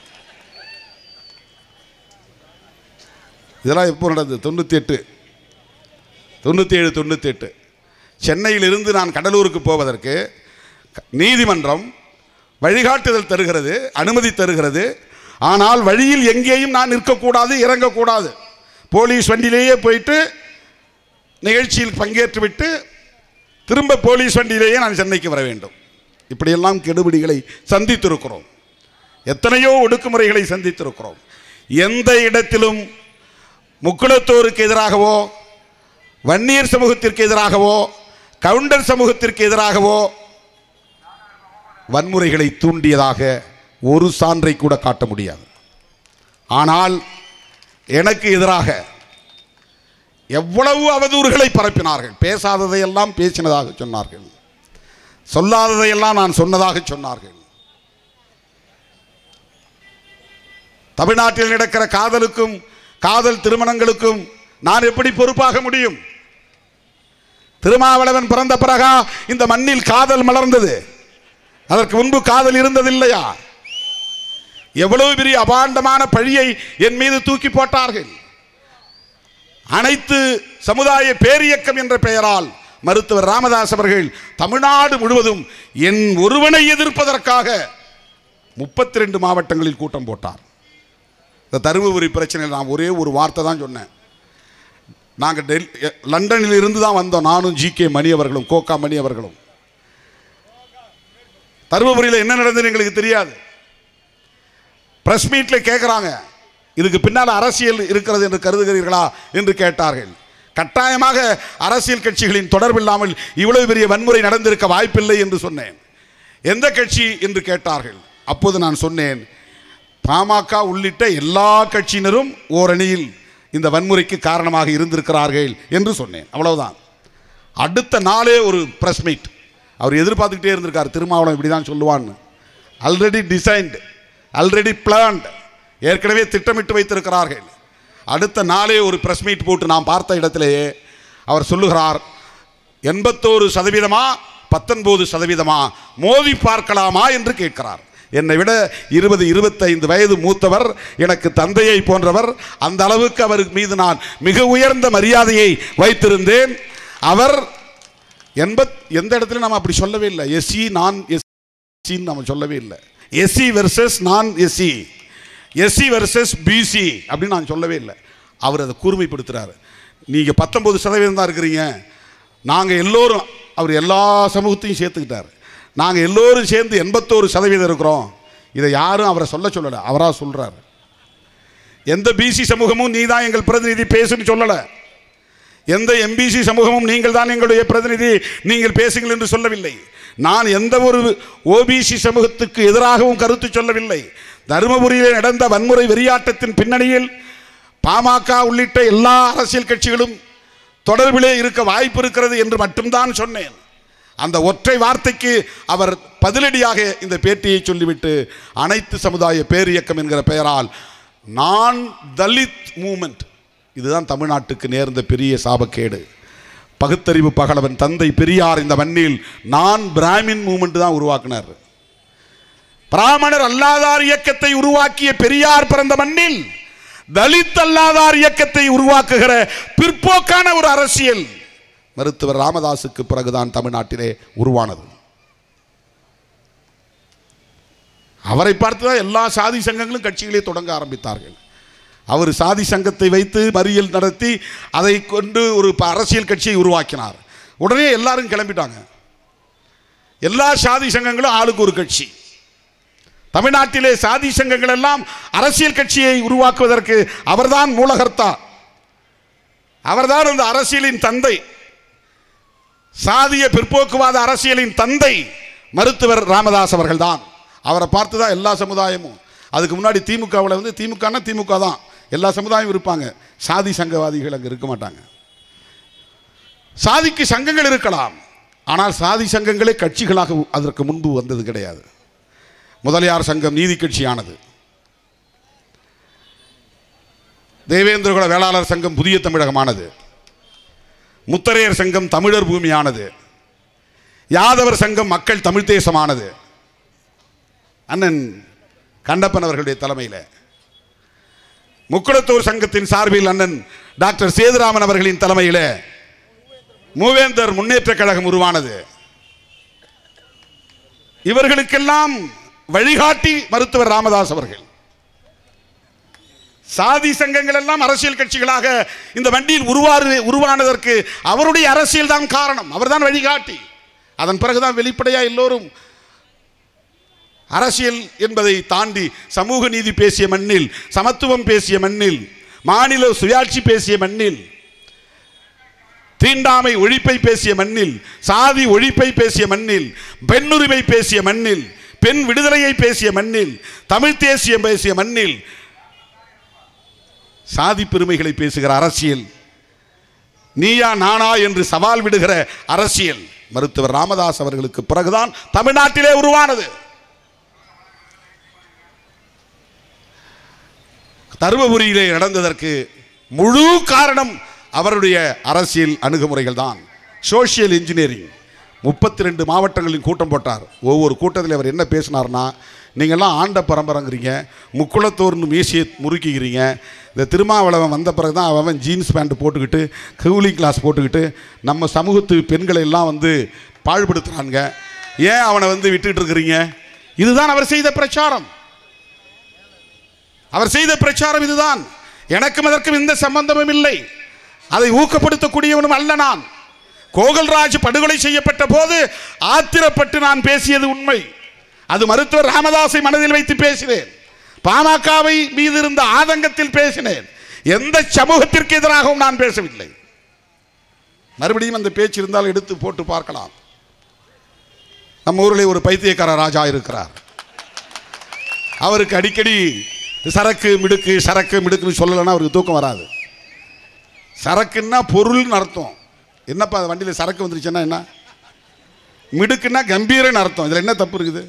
இதெல்லாம் எப்போ நடந்தது தொண்ணூற்றி எட்டு தொண்ணூற்றி ஏழு தொண்ணூற்றி எட்டு சென்னையிலிருந்து நான் கடலூருக்கு போவதற்கு க- நீதிமன்றம் வழிகாட்டுதல் தருகிறது அனுமதி தருகிறது ஆனால் வழியில் எங்கேயும் நான் நிற்கக்கூடாது இறங்கக்கூடாது போலீஸ் வண்டியிலேயே போயிட்டு நிகழ்ச்சியில் பங்கேற்றுவிட்டு திரும்ப போலீஸ் வண்டியிலேயே நான் சென்னைக்கு வர வேண்டும் இப்படியெல்லாம் கெடுபிடிகளை சந்தித்திருக்கிறோம் எத்தனையோ ஒடுக்குமுறைகளை சந்தித்திருக்கிறோம் எந்த இடத்திலும் முக்குளத்தோருக்கு எதிராகவோ வன்னியர் சமூகத்திற்கு எதிராகவோ கவுண்டர் சமூகத்திற்கு எதிராகவோ வன்முறைகளை தூண்டியதாக ஒரு சான்றை கூட காட்ட முடியாது ஆனால் எனக்கு எதிராக எவ்வளவு அவதூறுகளை பரப்பினார்கள் பேசாததையெல்லாம் பேசினதாக சொன்னார்கள் சொல்லாததையெல்லாம் நான் சொன்னதாக சொன்னார்கள் தமிழ்நாட்டில் நடக்கிற காதலுக்கும் காதல் திருமணங்களுக்கும் நான் எப்படி பொறுப்பாக முடியும் திருமாவளவன் பிறந்த பிறகா இந்த மண்ணில் காதல் மலர்ந்தது அதற்கு முன்பு காதல் இருந்ததில்லையா எவ்வளவு பெரிய அபாண்டமான பழியை என் மீது தூக்கி போட்டார்கள் அனைத்து சமுதாய பேரியக்கம் என்ற பெயரால் மருத்துவர் ராமதாஸ் அவர்கள் தமிழ்நாடு முழுவதும் என் ஒருவனை எதிர்ப்பதற்காக முப்பத்தி ரெண்டு மாவட்டங்களில் கூட்டம் போட்டார் இந்த தருமபுரி பிரச்சனையில் நான் ஒரே ஒரு வார்த்தை தான் சொன்னேன் நாங்கள் டெல் லண்டனில் இருந்து தான் வந்தோம் நானும் ஜி கே மணி அவர்களும் கோகா மணி அவர்களும் தருமபுரியில் என்ன நடந்ததுன்னு எங்களுக்கு தெரியாது பிரஸ் மீட்டில் கேட்குறாங்க இதுக்கு பின்னால் அரசியல் இருக்கிறது என்று கருதுகிறீர்களா என்று கேட்டார்கள் கட்டாயமாக அரசியல் கட்சிகளின் தொடர்பில்லாமல் இவ்வளவு பெரிய வன்முறை நடந்திருக்க வாய்ப்பில்லை என்று சொன்னேன் எந்த கட்சி என்று கேட்டார்கள் அப்போது நான் சொன்னேன் பாமக உள்ளிட்ட எல்லா கட்சியினரும் ஓரணியில் இந்த வன்முறைக்கு காரணமாக இருந்திருக்கிறார்கள் என்று சொன்னேன் அவ்வளவுதான் அடுத்த நாளே ஒரு பிரஸ் மீட் அவர் எதிர்பார்த்துக்கிட்டே இருந்திருக்கார் திருமாவளவன் இப்படி தான் சொல்லுவான்னு ஆல்ரெடி டிசைன்டு ஆல்ரெடி பிளான்ட் ஏற்கனவே திட்டமிட்டு வைத்திருக்கிறார்கள் அடுத்த நாளே ஒரு பிரஸ் மீட் போட்டு நான் பார்த்த இடத்திலேயே அவர் சொல்லுகிறார் எண்பத்தோரு சதவீதமா பத்தொன்பது சதவீதமா மோதி பார்க்கலாமா என்று கேட்கிறார் என்னை விட இருபது இருபத்தைந்து வயது மூத்தவர் எனக்கு தந்தையை போன்றவர் அந்த அளவுக்கு அவர் மீது நான் மிக உயர்ந்த மரியாதையை வைத்திருந்தேன் அவர் எண்பத் எந்த இடத்துல நம்ம அப்படி சொல்லவே இல்லை எஸ்சி நான் எஸ்சின்னு நம்ம சொல்லவே இல்லை எஸ்சி வெர்சஸ் நான் எஸ்சி எஸ்சி வெர்சஸ் பிசி அப்படின்னு நான் சொல்லவே இல்லை அவர் அதை கூர்மைப்படுத்துறாரு நீங்கள் பத்தொன்பது சதவீதம் தான் இருக்கிறீங்க நாங்கள் எல்லோரும் அவர் எல்லா சமூகத்தையும் சேர்த்துக்கிட்டார் நாங்கள் எல்லோரும் சேர்ந்து எண்பத்தோரு சதவீதம் இருக்கிறோம் இதை யாரும் அவரை சொல்ல சொல்லலை அவராக சொல்கிறார் எந்த பிசி சமூகமும் நீ தான் எங்கள் பிரதிநிதி பேசுன்னு சொல்லலை எந்த எம்பிசி சமூகமும் நீங்கள் தான் எங்களுடைய பிரதிநிதி நீங்கள் பேசுங்கள் என்று சொல்லவில்லை நான் எந்த ஒரு ஓபிசி சமூகத்துக்கு எதிராகவும் கருத்து சொல்லவில்லை தருமபுரியிலே நடந்த வன்முறை வெறியாட்டத்தின் பின்னணியில் பாமக உள்ளிட்ட எல்லா அரசியல் கட்சிகளும் தொடர்பிலே இருக்க வாய்ப்பு இருக்கிறது என்று மட்டும்தான் சொன்னேன் அந்த ஒற்றை வார்த்தைக்கு அவர் பதிலடியாக இந்த பேட்டியை சொல்லிவிட்டு அனைத்து சமுதாய பேரியக்கம் என்கிற பெயரால் நான் தலித் மூமெண்ட் இதுதான் தமிழ்நாட்டுக்கு நேர்ந்த பெரிய சாபக்கேடு பகுத்தறிவு பகலவன் தந்தை பெரியார் இந்த மண்ணில் நான் பிராமின் மூமெண்ட் தான் உருவாக்கினார் பிராமணர் அல்லாதார் இயக்கத்தை உருவாக்கிய பெரியார் பிறந்த மண்ணில் தலித் அல்லாதார் இயக்கத்தை உருவாக்குகிற பிற்போக்கான ஒரு அரசியல் மருத்துவர் ராமதாசுக்கு பிறகுதான் தமிழ்நாட்டிலே உருவானது அவரை பார்த்து தான் எல்லா சாதி சங்கங்களும் கட்சிகளே தொடங்க ஆரம்பித்தார்கள் அவர் சாதி சங்கத்தை வைத்து மறியல் நடத்தி அதை கொண்டு ஒரு ப- அரசியல் கட்சியை உருவாக்கினார் உடனே எல்லாரும் கிளம்பிட்டாங்க எல்லா சாதி சங்கங்களும் ஆளுக்கு ஒரு கட்சி தமிழ்நாட்டிலே சாதி சங்கங்கள் எல்லாம் அரசியல் கட்சியை உருவாக்குவதற்கு அவர்தான் மூலகர்த்தா அவர்தான் அந்த அரசியலின் தந்தை சாதிய பிற்போக்குவாத அரசியலின் தந்தை மருத்துவர் ராமதாஸ் அவர்கள்தான் அவரை பார்த்து தான் எல்லா சமுதாயமும் அதுக்கு முன்னாடி திமுகவில் வந்து திமுகனா திமுக தான் எல்லா சமுதாயம் இருப்பாங்க சாதி சங்கவாதிகள் அங்கே இருக்க மாட்டாங்க சாதிக்கு சங்கங்கள் இருக்கலாம் ஆனால் சாதி சங்கங்களே கட்சிகளாக அதற்கு முன்பு வந்தது கிடையாது முதலியார் சங்கம் நீதி கட்சியானது தேவேந்திரகுல வேளாளர் சங்கம் புதிய தமிழகமானது முத்தரையர் சங்கம் தமிழர் பூமியானது யாதவர் சங்கம் மக்கள் தமிழ் தேசமானது அண்ணன் கண்டப்பன் அவர்களுடைய தலைமையில் முக்குளத்தூர் சங்கத்தின் சார்பில் அண்ணன் டாக்டர் சேதுராமன் அவர்களின் தலைமையில் மூவேந்தர் முன்னேற்றக் கழகம் உருவானது இவர்களுக்கெல்லாம் வழிகாட்டி மருத்துவர் ராமதாஸ் அவர்கள் சாதி சங்கங்கள் எல்லாம் அரசியல் கட்சிகளாக இந்த வண்டியில் உருவாறு உருவானதற்கு அவருடைய அரசியல் தான் காரணம் அவர்தான் வழிகாட்டி அதன் பிறகுதான் வெளிப்படையா எல்லோரும் அரசியல் என்பதை தாண்டி சமூக நீதி பேசிய மண்ணில் சமத்துவம் பேசிய மண்ணில் மாநில சுயாட்சி பேசிய மண்ணில் தீண்டாமை ஒழிப்பை பேசிய மண்ணில் சாதி ஒழிப்பை பேசிய மண்ணில் பெண்ணுரிமை பேசிய மண்ணில் பெண் விடுதலையை பேசிய மண்ணில் தமிழ் தேசியம் பேசிய மண்ணில் சாதி பெருமைகளை பேசுகிற அரசியல் நீயா நானா என்று சவால் விடுகிற அரசியல் மருத்துவர் ராமதாஸ் அவர்களுக்கு பிறகுதான் தமிழ்நாட்டிலே உருவானது தருமபுரியிலே நடந்ததற்கு முழு காரணம் அவருடைய அரசியல் அணுகுமுறைகள் தான் சோஷியல் இன்ஜினியரிங் முப்பத்தி ரெண்டு மாவட்டங்களில் கூட்டம் போட்டார் ஒவ்வொரு கூட்டத்தில் அவர் என்ன பேசினார்னா நீங்கள்லாம் ஆண்ட பரம்பரைங்கிறீங்க முக்குளத்தோர்னு மீசியை முறுக்கிக்கிறீங்க இந்த திருமாவளவன் வந்த பிறகு தான் அவன் ஜீன்ஸ் பேண்ட் போட்டுக்கிட்டு கூலிங் கிளாஸ் போட்டுக்கிட்டு நம்ம சமூகத்து பெண்களை எல்லாம் வந்து பாழ்படுத்துறாங்க ஏன் அவனை வந்து விட்டுட்டு இருக்கிறீங்க இதுதான் அவர் செய்த பிரச்சாரம் அவர் செய்த பிரச்சாரம் இதுதான் எனக்கும் அதற்கும் எந்த சம்பந்தமும் இல்லை அதை ஊக்கப்படுத்தக்கூடியவனும் அல்ல நான் கோகல்ராஜ் படுகொலை செய்யப்பட்ட போது ஆத்திரப்பட்டு நான் பேசியது உண்மை அது மருத்துவர் ராமதாஸை மனதில் வைத்து பேசினேன் பாமகவை மீது இருந்த ஆதங்கத்தில் பேசினேன் எந்த சமூகத்திற்கு எதிராகவும் நான் பேசவில்லை மறுபடியும் அந்த பேச்சு இருந்தால் எடுத்து போட்டு பார்க்கலாம் நம்ம ஊரில் ஒரு பைத்தியக்கார ராஜா இருக்கிறார் அவருக்கு அடிக்கடி சரக்கு மிடுக்கு சரக்கு மிடுக்குன்னு சொல்லலைன்னா அவருக்கு தூக்கம் வராது சரக்குன்னா பொருள்னு அர்த்தம் என்னப்பா அந்த வண்டியில் சரக்கு வந்துருச்சுன்னா என்ன மிடுக்குன்னா கம்பீரன்னு அர்த்தம் இதில் என்ன தப்பு இருக்குது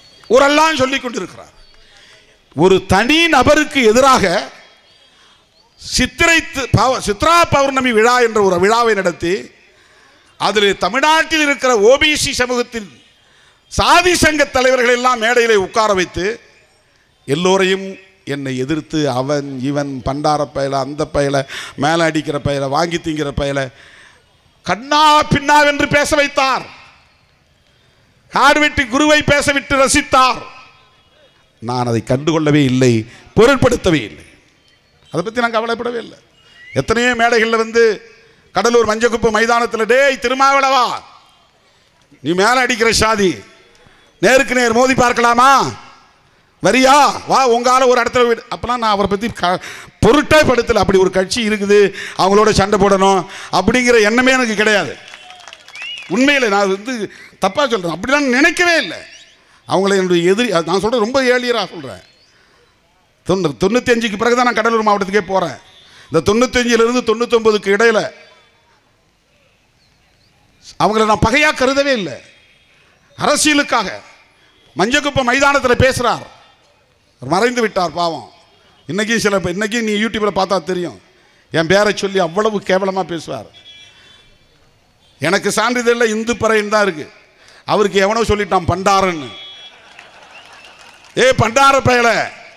ஊரெல்லாம் சொல்லி கொண்டிருக்கிறார் ஒரு தனி நபருக்கு எதிராக சித்திரை தி- பௌ- சித்ரா பௌர்ணமி விழா என்ற ஒரு விழாவை நடத்தி அதில் தமிழ்நாட்டில் இருக்கிற ஓபிசி சமூகத்தின் சாதி சங்க தலைவர்கள் எல்லாம் மேடையிலே உட்கார வைத்து எல்லோரையும் என்னை எதிர்த்து அவன் இவன் பண்டார பயல அந்த பயல மேலே அடிக்கிற பயல வாங்கி திங்கிற பயல கண்ணா பின்னாவென்று பேச வைத்தார் காடு வெட்டி குருவை பேச விட்டு ரசித்தார் நான் அதை கண்டுகொள்ளவே இல்லை பொருட்படுத்தவே இல்லை அதை பற்றி நான் கவலைப்படவே இல்லை எத்தனையோ மேடைகளில் வந்து கடலூர் மஞ்சக்குப்பு மைதானத்தில் டேய் திருமாவளவா நீ மேலே அடிக்கிற சாதி நேருக்கு நேர் மோதி பார்க்கலாமா வரியா வா உங்கால ஒரு இடத்துல விடு அப்போலாம் நான் அவரை பற்றி க பொருட்டே படுத்தலை அப்படி ஒரு கட்சி இருக்குது அவங்களோட சண்டை போடணும் அப்படிங்கிற எண்ணமே எனக்கு கிடையாது உண்மையில் நான் வந்து தப்பாக சொல்கிறேன் அப்படிலாம் நினைக்கவே இல்லை அவங்கள என்னுடைய எதிரி அது நான் சொல்கிறேன் ரொம்ப ஏழியராக சொல்கிறேன் தொண்ணூ தொண்ணூத்தஞ்சுக்கு பிறகு தான் நான் கடலூர் மாவட்டத்துக்கே போகிறேன் இந்த தொண்ணூத்தஞ்சிலிருந்து தொண்ணூத்தொம்பதுக்கு இடையில அவங்கள நான் பகையாக கருதவே இல்லை அரசியலுக்காக மஞ்சக்குப்பம் மைதானத்தில் பேசுகிறார் மறைந்து விட்டார் பாவம் இன்னைக்கும் சில இன்னைக்கும் நீ யூடியூப்பில் பார்த்தா தெரியும் என் பேரை சொல்லி அவ்வளவு கேவலமாக பேசுவார் எனக்கு சான்றிதழில் இந்து பறையன் தான் இருக்கு அவருக்கு எவனோ சொல்லிட்டான் பண்டாரன்னு ஏ பண்டார பயல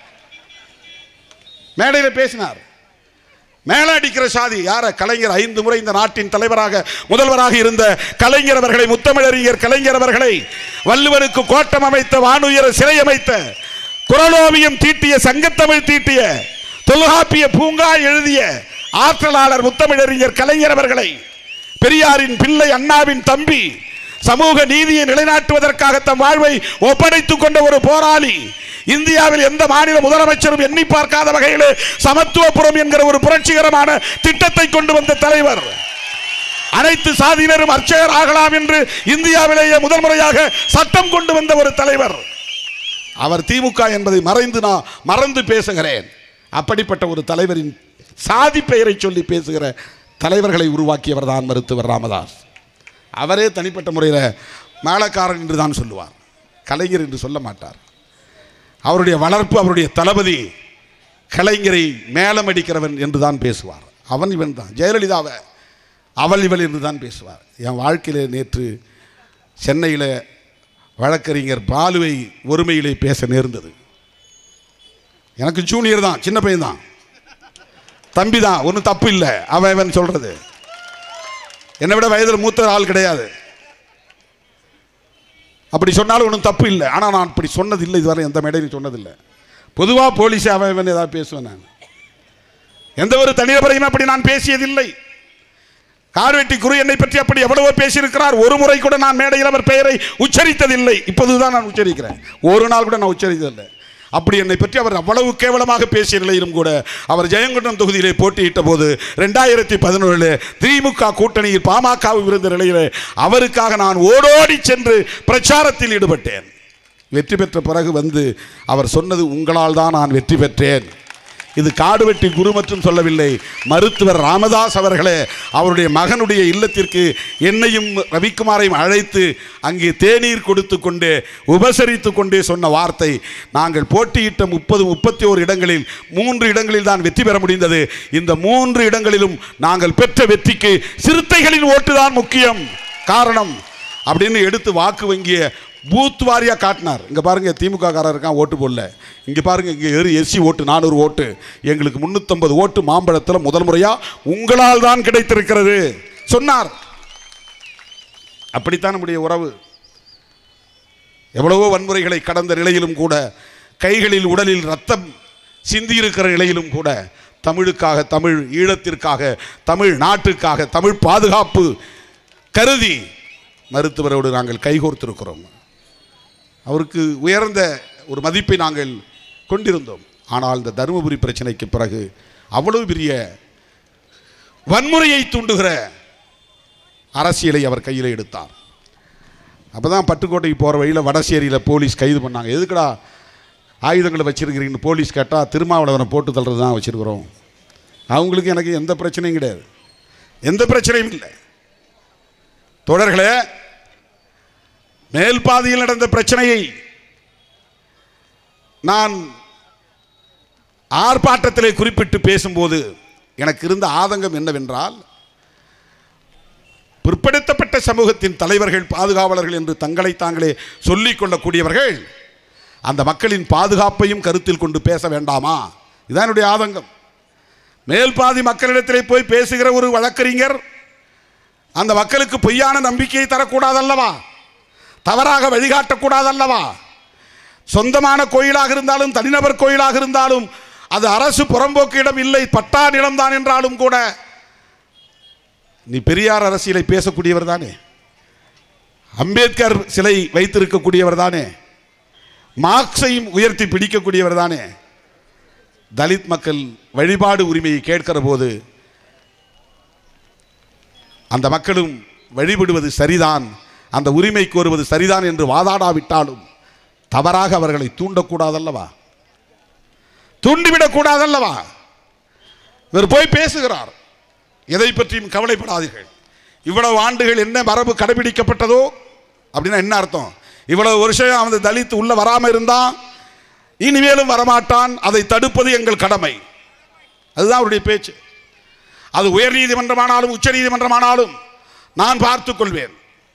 மேடையில் பேசினார் மேல அடிக்கிற சாதி யார கலைஞர் ஐந்து முறை இந்த நாட்டின் தலைவராக முதல்வராக இருந்த கலைஞர் அவர்களை முத்தமிழறிஞர் கலைஞர் அவர்களை வள்ளுவருக்கு கோட்டம் அமைத்த வானுயர சிலை அமைத்த குரலோவியம் தீட்டிய சங்கத்தமிழ் தீட்டிய தொல்காப்பிய பூங்கா எழுதிய ஆற்றலாளர் முத்தமிழறிஞர் கலைஞர் அவர்களை பெரியாரின் பிள்ளை அண்ணாவின் தம்பி சமூக நீதியை நிலைநாட்டுவதற்காக தம் வாழ்வை ஒப்படைத்துக் கொண்ட ஒரு போராளி இந்தியாவில் எந்த மாநில முதலமைச்சரும் எண்ணி பார்க்காத வகையில் சமத்துவபுரம் என்கிற ஒரு புரட்சிகரமான திட்டத்தை கொண்டு வந்த தலைவர் அனைத்து சாதியினரும் அர்ச்சகர் ஆகலாம் என்று இந்தியாவிலேயே முதல் முறையாக சட்டம் கொண்டு வந்த ஒரு தலைவர் அவர் திமுக என்பதை மறைந்து நான் மறந்து பேசுகிறேன் அப்படிப்பட்ட ஒரு தலைவரின் சாதி பெயரை சொல்லி பேசுகிற தலைவர்களை உருவாக்கியவர் தான் மருத்துவர் ராமதாஸ் அவரே தனிப்பட்ட முறையில் மேளக்காரன் என்று தான் சொல்லுவார் கலைஞர் என்று சொல்ல மாட்டார் அவருடைய வளர்ப்பு அவருடைய தளபதி கலைஞரை மேலமடிக்கிறவன் என்று தான் பேசுவார் அவன் இவன் தான் ஜெயலலிதாவை அவள் இவள் என்று தான் பேசுவார் என் வாழ்க்கையிலே நேற்று சென்னையில் வழக்கறிஞர் பாலுவை ஒருமையிலே பேச நேர்ந்தது எனக்கு ஜூனியர் தான் சின்ன பையன் தான் தம்பி தான் ஒன்றும் தப்பு இல்லை அவன் இவன் சொல்றது என்னை விட வயதில் மூத்த ஆள் கிடையாது அப்படி சொன்னாலும் ஒன்றும் தப்பு இல்லை ஆனால் நான் அப்படி சொன்னதில்லை இதுவரை எந்த மேடையிலும் சொன்னதில்லை பொதுவாக போலீஸ் அவன் இவன் ஏதாவது பேசுவேன் நான் எந்த ஒரு தனிநபரையும் அப்படி நான் பேசியதில்லை கார்வெட்டி குரு என்னை பற்றி அப்படி எவ்வளவோ பேசியிருக்கிறார் ஒரு முறை கூட நான் மேடையில் அவர் பெயரை உச்சரித்ததில்லை இப்போதுதான் நான் உச்சரிக்கிறேன் ஒரு நாள் கூட நான் உச்சரித்ததில்லை அப்படி என்னை பற்றி அவர் அவ்வளவு கேவலமாக பேசிய நிலையிலும் கூட அவர் ஜெயங்கொண்டம் தொகுதியிலே போட்டியிட்ட போது ரெண்டாயிரத்தி பதினொழில் திமுக கூட்டணியில் பாமகவில் இருந்த நிலையிலே அவருக்காக நான் ஓடோடி சென்று பிரச்சாரத்தில் ஈடுபட்டேன் வெற்றி பெற்ற பிறகு வந்து அவர் சொன்னது உங்களால் தான் நான் வெற்றி பெற்றேன் இது காடுவெட்டி குரு மற்றும் சொல்லவில்லை மருத்துவர் ராமதாஸ் அவர்களே அவருடைய மகனுடைய இல்லத்திற்கு என்னையும் ரவிக்குமாரையும் அழைத்து அங்கே தேநீர் கொடுத்து கொண்டே உபசரித்து கொண்டே சொன்ன வார்த்தை நாங்கள் போட்டியிட்ட முப்பது முப்பத்தி ஓரு இடங்களில் மூன்று இடங்களில் தான் வெற்றி பெற முடிந்தது இந்த மூன்று இடங்களிலும் நாங்கள் பெற்ற வெற்றிக்கு சிறுத்தைகளின் ஓட்டுதான் முக்கியம் காரணம் அப்படின்னு எடுத்து வாக்கு வங்கிய பூத் வாரியா காட்டினார் இங்க பாருங்க திமுக காரர் இருக்கான் ஓட்டு போடல இங்க பாருங்க இங்க ஏறி எஸ்சி ஓட்டு நானூறு ஓட்டு எங்களுக்கு முன்னூத்தம்பது ஓட்டு மாம்பழத்தில் முதல் முறையா உங்களால் தான் கிடைத்திருக்கிறது சொன்னார் அப்படித்தான் நம்முடைய உறவு எவ்வளவோ வன்முறைகளை கடந்த நிலையிலும் கூட கைகளில் உடலில் ரத்தம் சிந்தியிருக்கிற நிலையிலும் கூட தமிழுக்காக தமிழ் ஈழத்திற்காக தமிழ் நாட்டுக்காக தமிழ் பாதுகாப்பு கருதி மருத்துவரோடு நாங்கள் கைகோர்த்திருக்கிறோம் அவருக்கு உயர்ந்த ஒரு மதிப்பை நாங்கள் கொண்டிருந்தோம் ஆனால் இந்த தருமபுரி பிரச்சனைக்கு பிறகு அவ்வளவு பெரிய வன்முறையை தூண்டுகிற அரசியலை அவர் கையில் எடுத்தார் அப்போ தான் பட்டுக்கோட்டைக்கு போகிற வழியில் வடசேரியில் போலீஸ் கைது பண்ணாங்க எதுக்குடா ஆயுதங்களை வச்சிருக்கிறீங்கன்னு போலீஸ் கேட்டால் திருமாவளவனை போட்டு தள்ளுறது தான் வச்சுருக்குறோம் அவங்களுக்கு எனக்கு எந்த பிரச்சனையும் கிடையாது எந்த பிரச்சனையும் இல்லை தொடர்களே மேல் பாதியில் நடந்த பிரச்சனையை நான் ஆர்ப்பாட்டத்திலே குறிப்பிட்டு பேசும்போது எனக்கு இருந்த ஆதங்கம் என்னவென்றால் பிற்படுத்தப்பட்ட சமூகத்தின் தலைவர்கள் பாதுகாவலர்கள் என்று தங்களை தாங்களே சொல்லிக் கொள்ளக்கூடியவர்கள் அந்த மக்களின் பாதுகாப்பையும் கருத்தில் கொண்டு பேச வேண்டாமா இதான் என்னுடைய ஆதங்கம் மேல் பாதி மக்களிடத்திலே போய் பேசுகிற ஒரு வழக்கறிஞர் அந்த மக்களுக்கு பொய்யான நம்பிக்கையை தரக்கூடாதல்லவா தவறாக வழிகாட்டக்கூடாதல்லவா சொந்தமான கோயிலாக இருந்தாலும் தனிநபர் கோயிலாக இருந்தாலும் அது அரசு புறம்போக்கு இடம் இல்லை பட்டா நிலம்தான் என்றாலும் கூட நீ பெரியார் அரசியலை பேசக்கூடியவர் தானே அம்பேத்கர் சிலை வைத்திருக்கக்கூடியவர் தானே மார்க்ஸையும் உயர்த்தி பிடிக்கக்கூடியவர் தானே தலித் மக்கள் வழிபாடு உரிமையை கேட்கிற போது அந்த மக்களும் வழிபடுவது சரிதான் அந்த உரிமை கோருவது சரிதான் என்று வாதாடாவிட்டாலும் தவறாக அவர்களை தூண்டக்கூடாதல்லவா தூண்டிவிடக்கூடாதல்லவா இவர் போய் பேசுகிறார் எதை பற்றியும் கவலைப்படாதீர்கள் இவ்வளவு ஆண்டுகள் என்ன மரபு கடைபிடிக்கப்பட்டதோ அப்படின்னா என்ன அர்த்தம் இவ்வளவு வருஷம் அந்த தலித் உள்ள வராம இருந்தான் இனிமேலும் வரமாட்டான் அதை தடுப்பது எங்கள் கடமை அதுதான் அவருடைய பேச்சு அது உயர் நீதிமன்றமானாலும் உச்ச நீதிமன்றமானாலும் நான் பார்த்துக் கொள்வேன்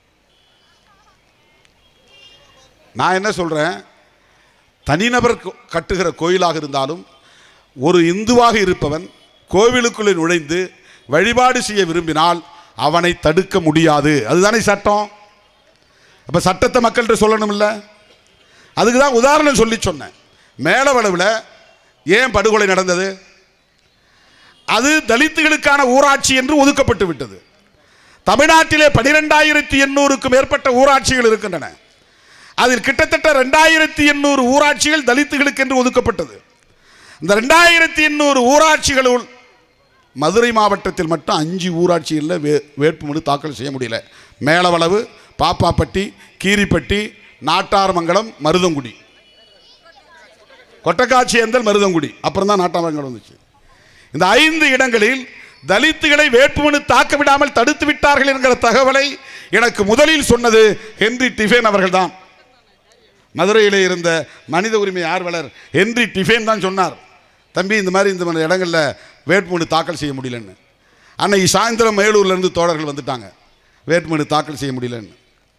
நான் என்ன சொல்றேன் தனிநபர் கு- கட்டுகிற கோயிலாக இருந்தாலும் ஒரு இந்துவாக இருப்பவன் கோவிலுக்குள்ளே நுழைந்து வழிபாடு செய்ய விரும்பினால் அவனை தடுக்க முடியாது அதுதானே சட்டம் அப்ப சட்டத்தை மக்கள்கிட்ட சொல்லணும்ல அதுக்கு தான் உதாரணம் சொல்லி சொன்னேன் மேலவளவில் ஏன் படுகொலை நடந்தது அது தலித்துகளுக்கான ஊராட்சி என்று ஒதுக்கப்பட்டு விட்டது தமிழ்நாட்டிலே பனிரெண்டாயிரத்தி எண்ணூறுக்கு மேற்பட்ட ஊராட்சிகள் இருக்கின்றன அதில் கிட்டத்தட்ட ரெண்டாயிரத்தி எண்ணூறு ஊராட்சிகள் தலித்துகளுக்கு என்று ஒதுக்கப்பட்டது இந்த ரெண்டாயிரத்தி எண்ணூறு ஊராட்சிகளுள் மதுரை மாவட்டத்தில் மட்டும் அஞ்சு ஊராட்சிகளில் வே வேட்புமனு தாக்கல் செய்ய முடியல மேலவளவு பாப்பாப்பட்டி கீரிப்பட்டி நாட்டார்மங்கலம் மருதங்குடி கொட்டக்காட்சி எந்தல் மருதங்குடி அப்புறம் தான் நாட்டார்மங்கலம் வந்துச்சு இந்த ஐந்து இடங்களில் தலித்துகளை வேட்புமனு தாக்க விடாமல் தடுத்து விட்டார்கள் என்கிற தகவலை எனக்கு முதலில் சொன்னது ஹென்றி டிஃபேன் அவர்கள்தான் மதுரையில் இருந்த மனித உரிமை ஆர்வலர் ஹென்றி டிஃபேன் தான் சொன்னார் தம்பி இந்த மாதிரி இந்த மாதிரி இடங்களில் வேட்புமனு தாக்கல் செய்ய முடியலன்னு அன்னைக்கு சாயந்தரம் மேலூர்லேருந்து தோழர்கள் வந்துட்டாங்க வேட்புமனு தாக்கல் செய்ய முடியலன்னு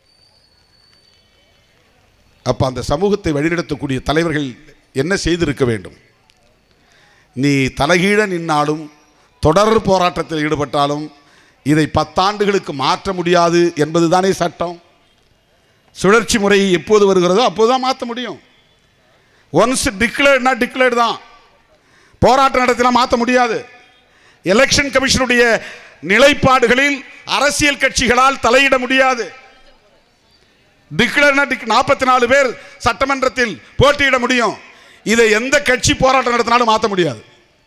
அப்போ அந்த சமூகத்தை வழிநடத்தக்கூடிய தலைவர்கள் என்ன செய்திருக்க வேண்டும் நீ தலைகீழ நின்னாலும் தொடர் போராட்டத்தில் ஈடுபட்டாலும் இதை பத்தாண்டுகளுக்கு மாற்ற முடியாது என்பது தானே சட்டம் சுழற்சி முறை எப்போது வருகிறதோ அப்போது தான் மாற்ற முடியும் ஒன்ஸ் டிக்ளேர்ட்னா டிக்ளேர்டு தான் போராட்டம் நடத்தினா மாற்ற முடியாது எலெக்ஷன் கமிஷனுடைய நிலைப்பாடுகளில் அரசியல் கட்சிகளால் தலையிட முடியாது டிக்ளேர்னா டிக் நாற்பத்தி நாலு பேர் சட்டமன்றத்தில் போட்டியிட முடியும் இதை எந்த கட்சி போராட்டம் நடத்தினாலும் மாற்ற முடியாது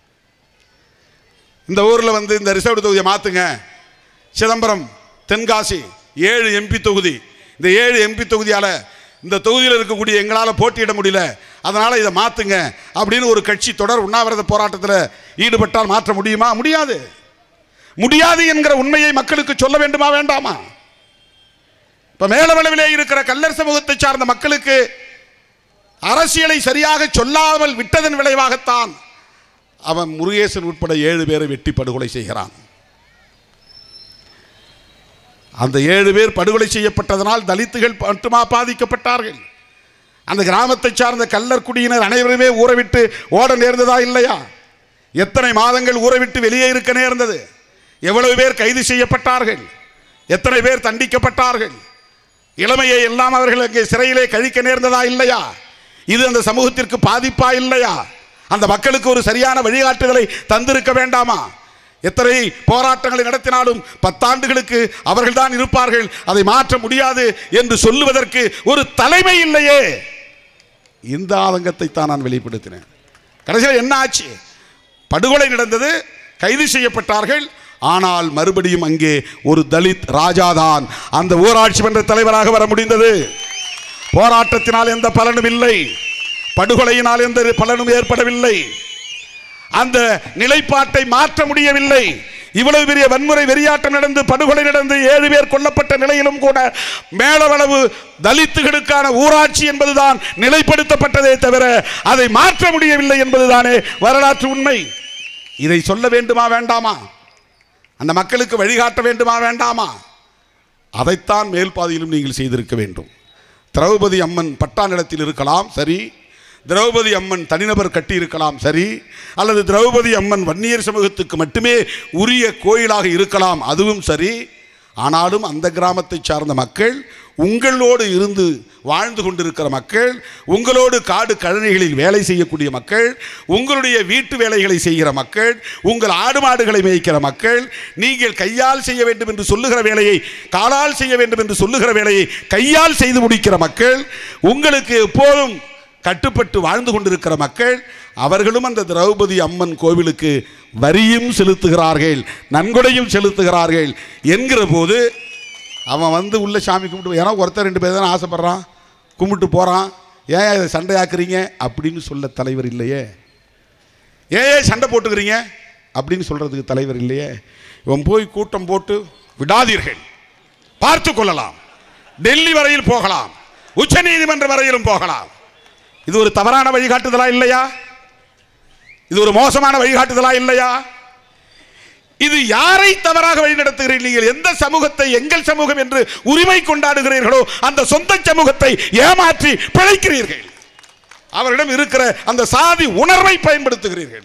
இந்த ஊரில் வந்து இந்த ரிசர்வ் தொகுதியை மாற்றுங்க சிதம்பரம் தென்காசி ஏழு எம்பி தொகுதி இந்த ஏழு எம்பி தொகுதியால் இந்த தொகுதியில் இருக்கக்கூடிய எங்களால் போட்டியிட முடியல அதனால் இதை மாற்றுங்க அப்படின்னு ஒரு கட்சி தொடர் உண்ணாவிரத போராட்டத்தில் ஈடுபட்டால் மாற்ற முடியுமா முடியாது முடியாது என்கிற உண்மையை மக்களுக்கு சொல்ல வேண்டுமா வேண்டாமா இப்போ மேலவளவிலே இருக்கிற கல்லர் சமூகத்தை சார்ந்த மக்களுக்கு அரசியலை சரியாக சொல்லாமல் விட்டதன் விளைவாகத்தான் அவன் முருகேசன் உட்பட ஏழு பேரை வெட்டி படுகொலை செய்கிறான் அந்த ஏழு பேர் படுகொலை செய்யப்பட்டதனால் தலித்துகள் மட்டுமா பாதிக்கப்பட்டார்கள் அந்த கிராமத்தை சார்ந்த கல்லர் குடியினர் அனைவருமே ஊறவிட்டு ஓட நேர்ந்ததா இல்லையா எத்தனை மாதங்கள் ஊறவிட்டு வெளியே இருக்க நேர்ந்தது எவ்வளவு பேர் கைது செய்யப்பட்டார்கள் எத்தனை பேர் தண்டிக்கப்பட்டார்கள் இளமையை எல்லாம் அவர்கள் அங்கே சிறையிலே கழிக்க நேர்ந்ததா இல்லையா இது அந்த சமூகத்திற்கு பாதிப்பா இல்லையா அந்த மக்களுக்கு ஒரு சரியான வழிகாட்டுதலை தந்திருக்க வேண்டாமா எத்தனை போராட்டங்களை நடத்தினாலும் பத்தாண்டுகளுக்கு அவர்கள்தான் இருப்பார்கள் அதை மாற்ற முடியாது என்று சொல்லுவதற்கு ஒரு தலைமை இல்லையே இந்த ஆதங்கத்தை தான் நான் வெளிப்படுத்தினேன் கடைசியில் என்ன ஆச்சு படுகொலை நடந்தது கைது செய்யப்பட்டார்கள் ஆனால் மறுபடியும் அங்கே ஒரு தலித் ராஜாதான் அந்த ஊராட்சி மன்ற தலைவராக வர முடிந்தது போராட்டத்தினால் எந்த பலனும் இல்லை படுகொலையினால் எந்த பலனும் ஏற்படவில்லை அந்த நிலைப்பாட்டை மாற்ற முடியவில்லை இவ்வளவு பெரிய வன்முறை வெறியாட்டம் நடந்து படுகொலை நடந்து ஏழு பேர் கொல்லப்பட்ட நிலையிலும் கூட மேலவளவு தலித்துகளுக்கான ஊராட்சி என்பதுதான் நிலைப்படுத்தப்பட்டதே தவிர அதை மாற்ற முடியவில்லை என்பதுதானே வரலாற்று உண்மை இதை சொல்ல வேண்டுமா வேண்டாமா அந்த மக்களுக்கு வழிகாட்ட வேண்டுமா வேண்டாமா அதைத்தான் மேல் பாதியிலும் நீங்கள் செய்திருக்க வேண்டும் திரௌபதி அம்மன் பட்டானிடத்தில் இருக்கலாம் சரி திரௌபதி அம்மன் தனிநபர் கட்டியிருக்கலாம் சரி அல்லது திரௌபதி அம்மன் வன்னியர் சமூகத்துக்கு மட்டுமே உரிய கோயிலாக இருக்கலாம் அதுவும் சரி ஆனாலும் அந்த கிராமத்தை சார்ந்த மக்கள் உங்களோடு இருந்து வாழ்ந்து கொண்டிருக்கிற மக்கள் உங்களோடு காடு கழனிகளில் வேலை செய்யக்கூடிய மக்கள் உங்களுடைய வீட்டு வேலைகளை செய்கிற மக்கள் உங்கள் ஆடு மாடுகளை மேய்க்கிற மக்கள் நீங்கள் கையால் செய்ய வேண்டும் என்று சொல்லுகிற வேலையை காலால் செய்ய வேண்டும் என்று சொல்லுகிற வேலையை கையால் செய்து முடிக்கிற மக்கள் உங்களுக்கு எப்போதும் கட்டுப்பட்டு வாழ்ந்து கொண்டிருக்கிற மக்கள் அவர்களும் அந்த திரௌபதி அம்மன் கோவிலுக்கு வரியும் செலுத்துகிறார்கள் நன்கொடையும் செலுத்துகிறார்கள் என்கிற போது அவன் வந்து உள்ள சாமி கும்பிட்டு ஏன்னா ஒருத்தர் ரெண்டு பேர் தானே ஆசைப்படுறான் கும்பிட்டு போகிறான் ஏன் இதை சண்டையாக்குறீங்க அப்படின்னு சொல்ல தலைவர் இல்லையே ஏன் ஏன் சண்டை போட்டுக்கிறீங்க அப்படின்னு சொல்கிறதுக்கு தலைவர் இல்லையே இவன் போய் கூட்டம் போட்டு விடாதீர்கள் பார்த்து கொள்ளலாம் டெல்லி வரையில் போகலாம் உச்ச நீதிமன்ற வரையிலும் போகலாம் இது ஒரு தவறான வழிகாட்டுதலா இல்லையா இது ஒரு மோசமான வழிகாட்டுதலா இல்லையா இது யாரை தவறாக வழிநடத்துகிறீர்கள் நீங்கள் எந்த சமூகத்தை எங்கள் சமூகம் என்று உரிமை கொண்டாடுகிறீர்களோ அந்த சொந்த சமூகத்தை ஏமாற்றி பிழைக்கிறீர்கள் அவரிடம் இருக்கிற அந்த சாதி உணர்வை பயன்படுத்துகிறீர்கள்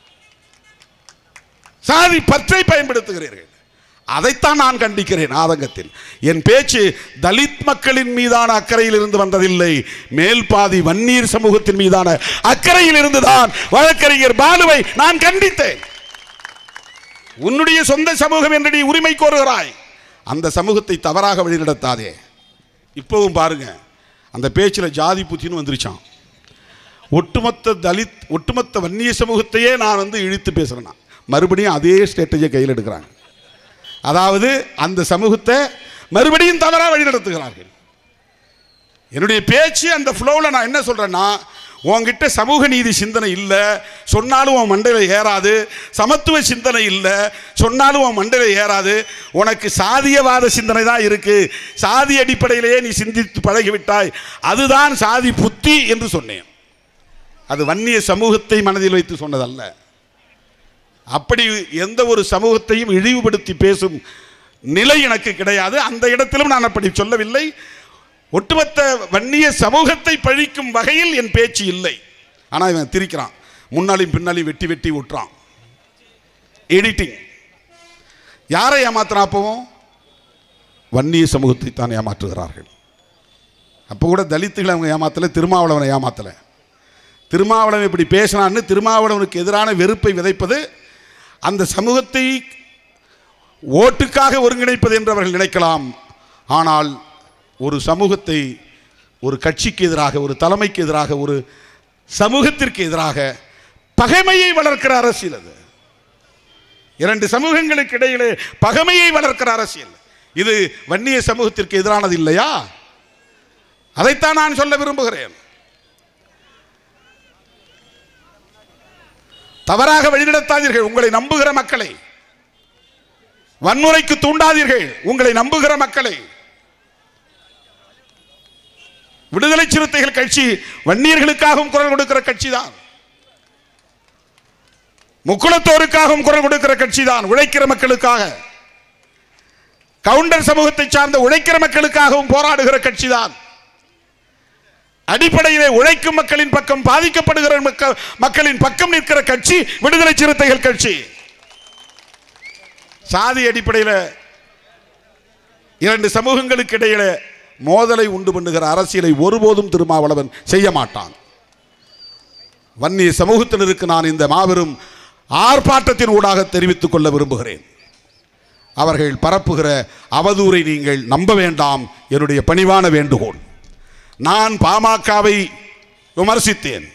சாதி பற்றை பயன்படுத்துகிறீர்கள் அதைத்தான் நான் கண்டிக்கிறேன் ஆதங்கத்தில் என் பேச்சு தலித் மக்களின் மீதான அக்கறையில் இருந்து வந்ததில்லை மேல் பாதி வன்னீர் சமூகத்தின் மீதான அக்கறையில் இருந்துதான் வழக்கறிஞர் பாலுவை நான் கண்டித்தேன் உன்னுடைய சொந்த சமூகம் என்று நீ உரிமை கோருகிறாய் அந்த சமூகத்தை தவறாக வழிநடத்தாதே இப்போவும் பாருங்க அந்த பேச்சில் ஜாதி புத்தின்னு வந்துருச்சான் ஒட்டுமொத்த தலித் ஒட்டுமொத்த வன்னிய சமூகத்தையே நான் வந்து இழுத்து பேசுகிறேன் நான். மறுபடியும் அதே ஸ்ட்ராட்டஜியை கையில் எடுக்கிறாங்க அதாவது அந்த சமூகத்தை மறுபடியும் தவறாக வழிநடத்துகிறார்கள் என்னுடைய பேச்சு அந்த ஃப்ளோவில் நான் என்ன சொல்கிறேன்னா உன்கிட்ட சமூக நீதி சிந்தனை இல்லை சொன்னாலும் உன் மண்டையில் ஏறாது சமத்துவ சிந்தனை இல்லை சொன்னாலும் உன் மண்டையில் ஏறாது உனக்கு சாதியவாத சிந்தனை தான் இருக்குது சாதி அடிப்படையிலேயே நீ சிந்தித்து பழகிவிட்டாய் அதுதான் சாதி புத்தி என்று சொன்னேன் அது வன்னிய சமூகத்தை மனதில் வைத்து சொன்னதல்ல அப்படி எந்த ஒரு சமூகத்தையும் இழிவுபடுத்தி பேசும் நிலை எனக்கு கிடையாது அந்த இடத்திலும் நான் அப்படி சொல்லவில்லை ஒட்டுமொத்த வன்னிய சமூகத்தை பழிக்கும் வகையில் என் பேச்சு இல்லை ஆனால் இவன் திரிக்கிறான் முன்னாலையும் பின்னாலையும் வெட்டி வெட்டி விட்டுறான் எடிட்டிங் யாரை ஏமாத்துறான் அப்பவும் வன்னிய சமூகத்தை தான் ஏமாற்றுகிறார்கள் அப்போ கூட தலித்துகளை அவங்க ஏமாத்தலை திருமாவளவனை ஏமாத்தலை திருமாவளவன் இப்படி பேசினான்னு திருமாவளவனுக்கு எதிரான வெறுப்பை விதைப்பது அந்த சமூகத்தை ஓட்டுக்காக ஒருங்கிணைப்பது என்று அவர்கள் நினைக்கலாம் ஆனால் ஒரு சமூகத்தை ஒரு கட்சிக்கு எதிராக ஒரு தலைமைக்கு எதிராக ஒரு சமூகத்திற்கு எதிராக பகைமையை வளர்க்கிற அரசியல் அது இரண்டு சமூகங்களுக்கு இடையிலே பகைமையை வளர்க்கிற அரசியல் இது வன்னிய சமூகத்திற்கு எதிரானது இல்லையா அதைத்தான் நான் சொல்ல விரும்புகிறேன் தவறாக வழிநடத்தாதீர்கள் உங்களை நம்புகிற மக்களை வன்முறைக்கு தூண்டாதீர்கள் உங்களை நம்புகிற மக்களை விடுதலை சிறுத்தைகள் கட்சி வன்னியர்களுக்காகவும் குரல் கொடுக்கிற கட்சி தான் முக்குளத்தோருக்காகவும் குரல் கொடுக்கிற கட்சி தான் உழைக்கிற மக்களுக்காக கவுண்டர் சமூகத்தை சார்ந்த உழைக்கிற மக்களுக்காகவும் போராடுகிற கட்சி தான் அடிப்படையிலே உழைக்கும் மக்களின் பக்கம் பாதிக்கப்படுகிற மக்கள் மக்களின் பக்கம் நிற்கிற கட்சி விடுதலை சிறுத்தைகள் கட்சி சாதி அடிப்படையில் இரண்டு சமூகங்களுக்கு இடையில மோதலை உண்டு பண்ணுகிற அரசியலை ஒருபோதும் திருமாவளவன் செய்ய மாட்டான் வன்னிய சமூகத்தினருக்கு நான் இந்த மாபெரும் ஆர்ப்பாட்டத்தின் ஊடாக தெரிவித்துக் கொள்ள விரும்புகிறேன் அவர்கள் பரப்புகிற அவதூறை நீங்கள் நம்ப வேண்டாம் என்னுடைய பணிவான வேண்டுகோள் நான் பாமகவை விமர்சித்தேன்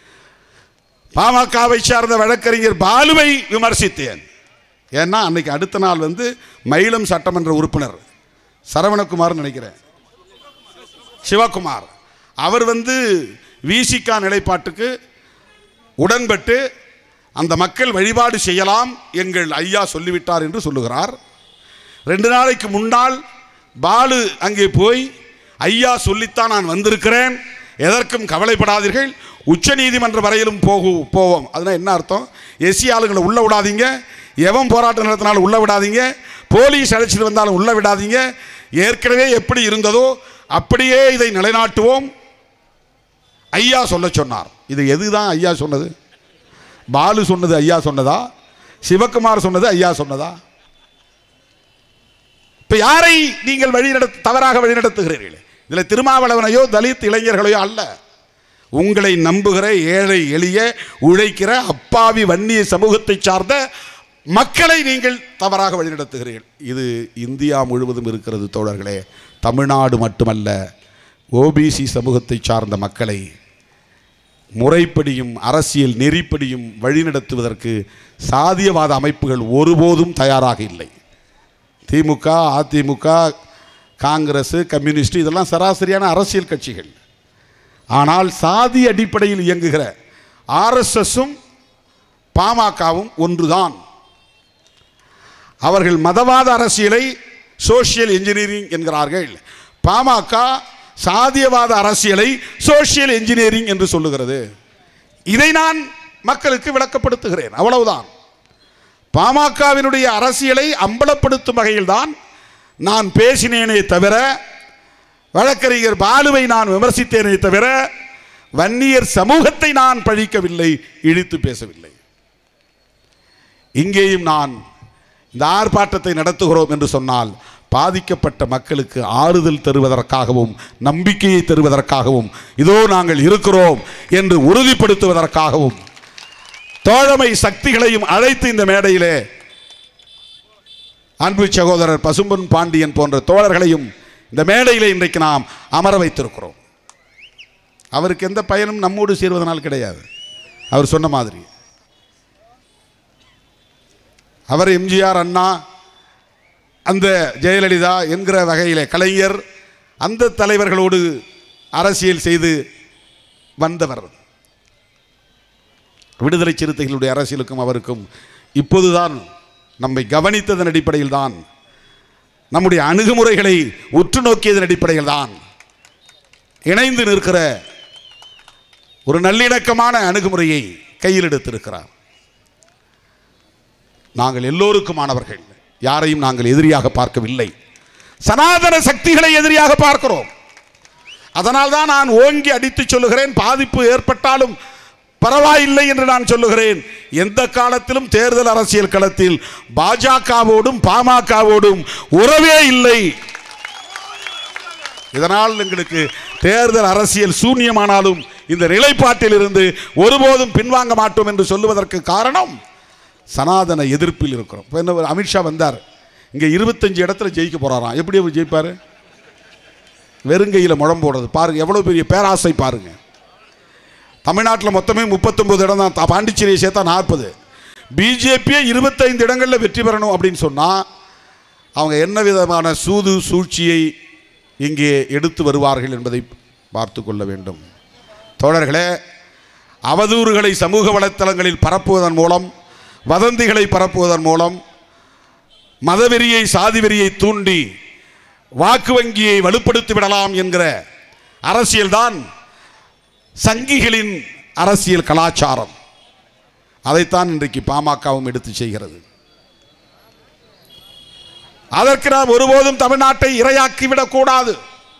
பாமகவை சார்ந்த வழக்கறிஞர் பாலுவை விமர்சித்தேன் ஏன்னா அன்னைக்கு அடுத்த நாள் வந்து மயிலம் சட்டமன்ற உறுப்பினர் சரவணகுமார் நினைக்கிறேன் சிவகுமார் அவர் வந்து விசிகா நிலைப்பாட்டுக்கு உடன்பட்டு அந்த மக்கள் வழிபாடு செய்யலாம் எங்கள் ஐயா சொல்லிவிட்டார் என்று சொல்லுகிறார் ரெண்டு நாளைக்கு முன்னால் பாலு அங்கே போய் ஐயா சொல்லித்தான் நான் வந்திருக்கிறேன் எதற்கும் கவலைப்படாதீர்கள் உச்ச நீதிமன்ற வரையிலும் போகு போவோம் அதுனா என்ன அர்த்தம் எஸ்சி ஆளுங்களை உள்ள விடாதீங்க எவன் போராட்டம் நடத்தினாலும் உள்ள விடாதீங்க போலீஸ் அழைச்சிட்டு வந்தாலும் உள்ள விடாதீங்க ஏற்கனவே எப்படி இருந்ததோ அப்படியே இதை நிலைநாட்டுவோம் ஐயா சொல்ல சொன்னார் இது எதுதான் ஐயா சொன்னது பாலு சொன்னது ஐயா சொன்னதா சிவகுமார் சொன்னது ஐயா சொன்னதா இப்ப யாரை நீங்கள் வழிநடத்த தவறாக வழிநடத்துகிறீர்கள் இதுல திருமாவளவனையோ தலித் இளைஞர்களையோ அல்ல உங்களை நம்புகிற ஏழை எளிய உழைக்கிற அப்பாவி வன்னிய சமூகத்தை சார்ந்த மக்களை நீங்கள் தவறாக வழிநடத்துகிறீர்கள் இது இந்தியா முழுவதும் இருக்கிறது தோழர்களே தமிழ்நாடு மட்டுமல்ல ஓபிசி சமூகத்தை சார்ந்த மக்களை முறைப்படியும் அரசியல் நெறிப்படியும் வழிநடத்துவதற்கு சாதியவாத அமைப்புகள் ஒருபோதும் தயாராக இல்லை திமுக அதிமுக காங்கிரஸ் கம்யூனிஸ்ட் இதெல்லாம் சராசரியான அரசியல் கட்சிகள் ஆனால் சாதி அடிப்படையில் இயங்குகிற ஆர்எஸ்எஸும் பாமகவும் ஒன்றுதான் அவர்கள் மதவாத அரசியலை சோஷியல் இன்ஜினியரிங் என்கிறார்கள் பாமக சாதியவாத அரசியலை சோஷியல் இன்ஜினியரிங் என்று சொல்லுகிறது இதை நான் மக்களுக்கு விளக்கப்படுத்துகிறேன் அவ்வளவுதான் பாமகவினுடைய அரசியலை அம்பலப்படுத்தும் வகையில்தான் நான் பேசினேனே தவிர வழக்கறிஞர் பாலுவை நான் விமர்சித்தேனே தவிர வன்னியர் சமூகத்தை நான் பழிக்கவில்லை இழித்து பேசவில்லை இங்கேயும் நான் இந்த ஆர்ப்பாட்டத்தை நடத்துகிறோம் என்று சொன்னால் பாதிக்கப்பட்ட மக்களுக்கு ஆறுதல் தருவதற்காகவும் நம்பிக்கையை தருவதற்காகவும் இதோ நாங்கள் இருக்கிறோம் என்று உறுதிப்படுத்துவதற்காகவும் தோழமை சக்திகளையும் அழைத்து இந்த மேடையிலே அன்பு சகோதரர் பசும்பொன் பாண்டியன் போன்ற தோழர்களையும் இந்த மேடையிலே இன்றைக்கு நாம் அமர வைத்திருக்கிறோம் அவருக்கு எந்த பயனும் நம்மோடு சேர்வதனால் கிடையாது அவர் சொன்ன மாதிரி அவர் எம்ஜிஆர் அண்ணா அந்த ஜெயலலிதா என்கிற வகையிலே கலைஞர் அந்த தலைவர்களோடு அரசியல் செய்து வந்தவர் விடுதலை சிறுத்தைகளுடைய அரசியலுக்கும் அவருக்கும் இப்போதுதான் நம்மை கவனித்ததன் அடிப்படையில் தான் நம்முடைய அணுகுமுறைகளை உற்று நோக்கியதன் அடிப்படையில் தான் இணைந்து நிற்கிற ஒரு நல்லிணக்கமான அணுகுமுறையை கையில் எடுத்திருக்கிறார் நாங்கள் எல்லோருக்குமானவர்கள் யாரையும் நாங்கள் எதிரியாக பார்க்கவில்லை சனாதன சக்திகளை எதிரியாக பார்க்கிறோம் அதனால் தான் நான் ஓங்கி அடித்து சொல்லுகிறேன் பாதிப்பு ஏற்பட்டாலும் பரவாயில்லை என்று நான் சொல்லுகிறேன் எந்த காலத்திலும் தேர்தல் அரசியல் களத்தில் பாஜகவோடும் பாமகவோடும் உறவே இல்லை இதனால் எங்களுக்கு தேர்தல் அரசியல் சூன்யமானாலும் இந்த நிலைப்பாட்டில் இருந்து ஒருபோதும் பின்வாங்க மாட்டோம் என்று சொல்லுவதற்கு காரணம் சனாதன எதிர்ப்பில் இருக்கிறோம் இப்போ என்ன ஒரு அமித்ஷா வந்தார் இங்கே இருபத்தஞ்சு இடத்துல ஜெயிக்க போறாராம் எப்படி அவர் ஜெயிப்பார் வெறுங்கையில் முழம் போடுறது பாருங்க எவ்வளோ பெரிய பேராசை பாருங்க தமிழ்நாட்டில் மொத்தமே முப்பத்தொம்பது இடம் தான் தா- பாண்டிச்சேரியை சேர்த்தா நாற்பது பிஜேபியே இருபத்தைந்து இடங்களில் வெற்றி பெறணும் அப்படின்னு சொன்னால் அவங்க என்ன விதமான சூது சூழ்ச்சியை இங்கே எடுத்து வருவார்கள் என்பதை பார்த்து கொள்ள வேண்டும் தோழர்களே அவதூறுகளை சமூக வலைத்தளங்களில் பரப்புவதன் மூலம் வதந்திகளை பரப்புவதன் மூலம் மதவெறியை சாதி வெறியை தூண்டி வாக்கு வங்கியை வலுப்படுத்தி விடலாம் என்கிற அரசியல்தான் சங்கிகளின் அரசியல் கலாச்சாரம் அதைத்தான் இன்றைக்கு பாமகவும் எடுத்து செய்கிறது அதற்கு நாம் ஒருபோதும் தமிழ்நாட்டை இரையாக்கிவிடக் கூடாது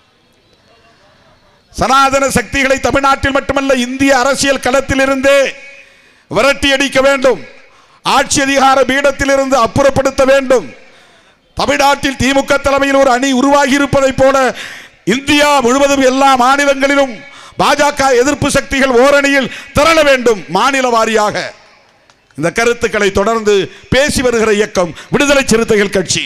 சனாதன சக்திகளை தமிழ்நாட்டில் மட்டுமல்ல இந்திய அரசியல் களத்திலிருந்தே விரட்டி அடிக்க வேண்டும் ஆட்சி அதிகார பீடத்திலிருந்து அப்புறப்படுத்த வேண்டும் தமிழ்நாட்டில் திமுக தலைமையில் ஒரு அணி உருவாகி இருப்பதைப் போல இந்தியா முழுவதும் எல்லா மாநிலங்களிலும் பாஜக எதிர்ப்பு சக்திகள் ஓரணியில் திரள வேண்டும் மாநில வாரியாக இந்த கருத்துக்களை தொடர்ந்து பேசி வருகிற இயக்கம் விடுதலை சிறுத்தைகள் கட்சி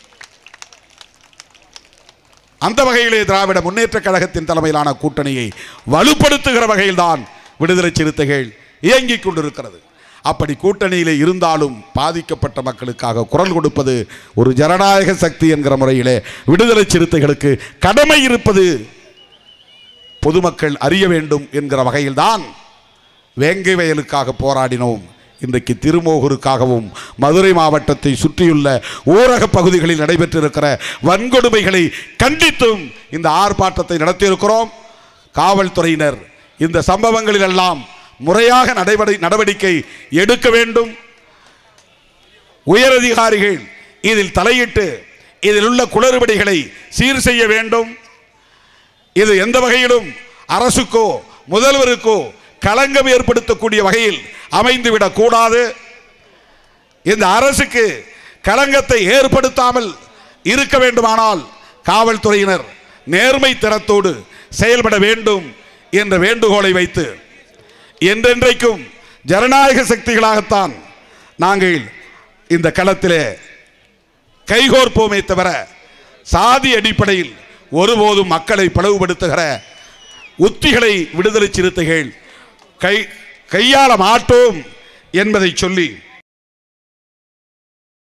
அந்த வகையிலே திராவிட முன்னேற்ற கழகத்தின் தலைமையிலான கூட்டணியை வலுப்படுத்துகிற வகையில்தான் விடுதலை சிறுத்தைகள் இயங்கிக் கொண்டிருக்கிறது அப்படி கூட்டணியிலே இருந்தாலும் பாதிக்கப்பட்ட மக்களுக்காக குரல் கொடுப்பது ஒரு ஜனநாயக சக்தி என்கிற முறையிலே விடுதலை சிறுத்தைகளுக்கு கடமை இருப்பது பொதுமக்கள் அறிய வேண்டும் என்கிற வகையில்தான் வேங்கை வயலுக்காக போராடினோம் இன்றைக்கு திருமோகூருக்காகவும் மதுரை மாவட்டத்தை சுற்றியுள்ள ஊரக பகுதிகளில் நடைபெற்றிருக்கிற வன்கொடுமைகளை கண்டித்தும் இந்த ஆர்ப்பாட்டத்தை நடத்தியிருக்கிறோம் காவல்துறையினர் இந்த சம்பவங்களிலெல்லாம் முறையாக நடவடி நடவடிக்கை எடுக்க வேண்டும் உயரதிகாரிகள் இதில் தலையிட்டு இதில் உள்ள குளறுபடிகளை சீர் செய்ய வேண்டும் இது எந்த வகையிலும் அரசுக்கோ முதல்வருக்கோ களங்கம் ஏற்படுத்தக்கூடிய வகையில் அமைந்துவிடக் கூடாது இந்த அரசுக்கு களங்கத்தை ஏற்படுத்தாமல் இருக்க வேண்டுமானால் காவல்துறையினர் நேர்மை திறத்தோடு செயல்பட வேண்டும் என்ற வேண்டுகோளை வைத்து என்றென்றைக்கும் ஜனநாயக சக்திகளாகத்தான் நாங்கள் இந்த களத்திலே கைகோர்ப்போமே தவிர சாதி அடிப்படையில் ஒருபோதும் மக்களை பிளவுபடுத்துகிற உத்திகளை விடுதலை சிறுத்தைகள் கை கையாள மாட்டோம் என்பதை சொல்லி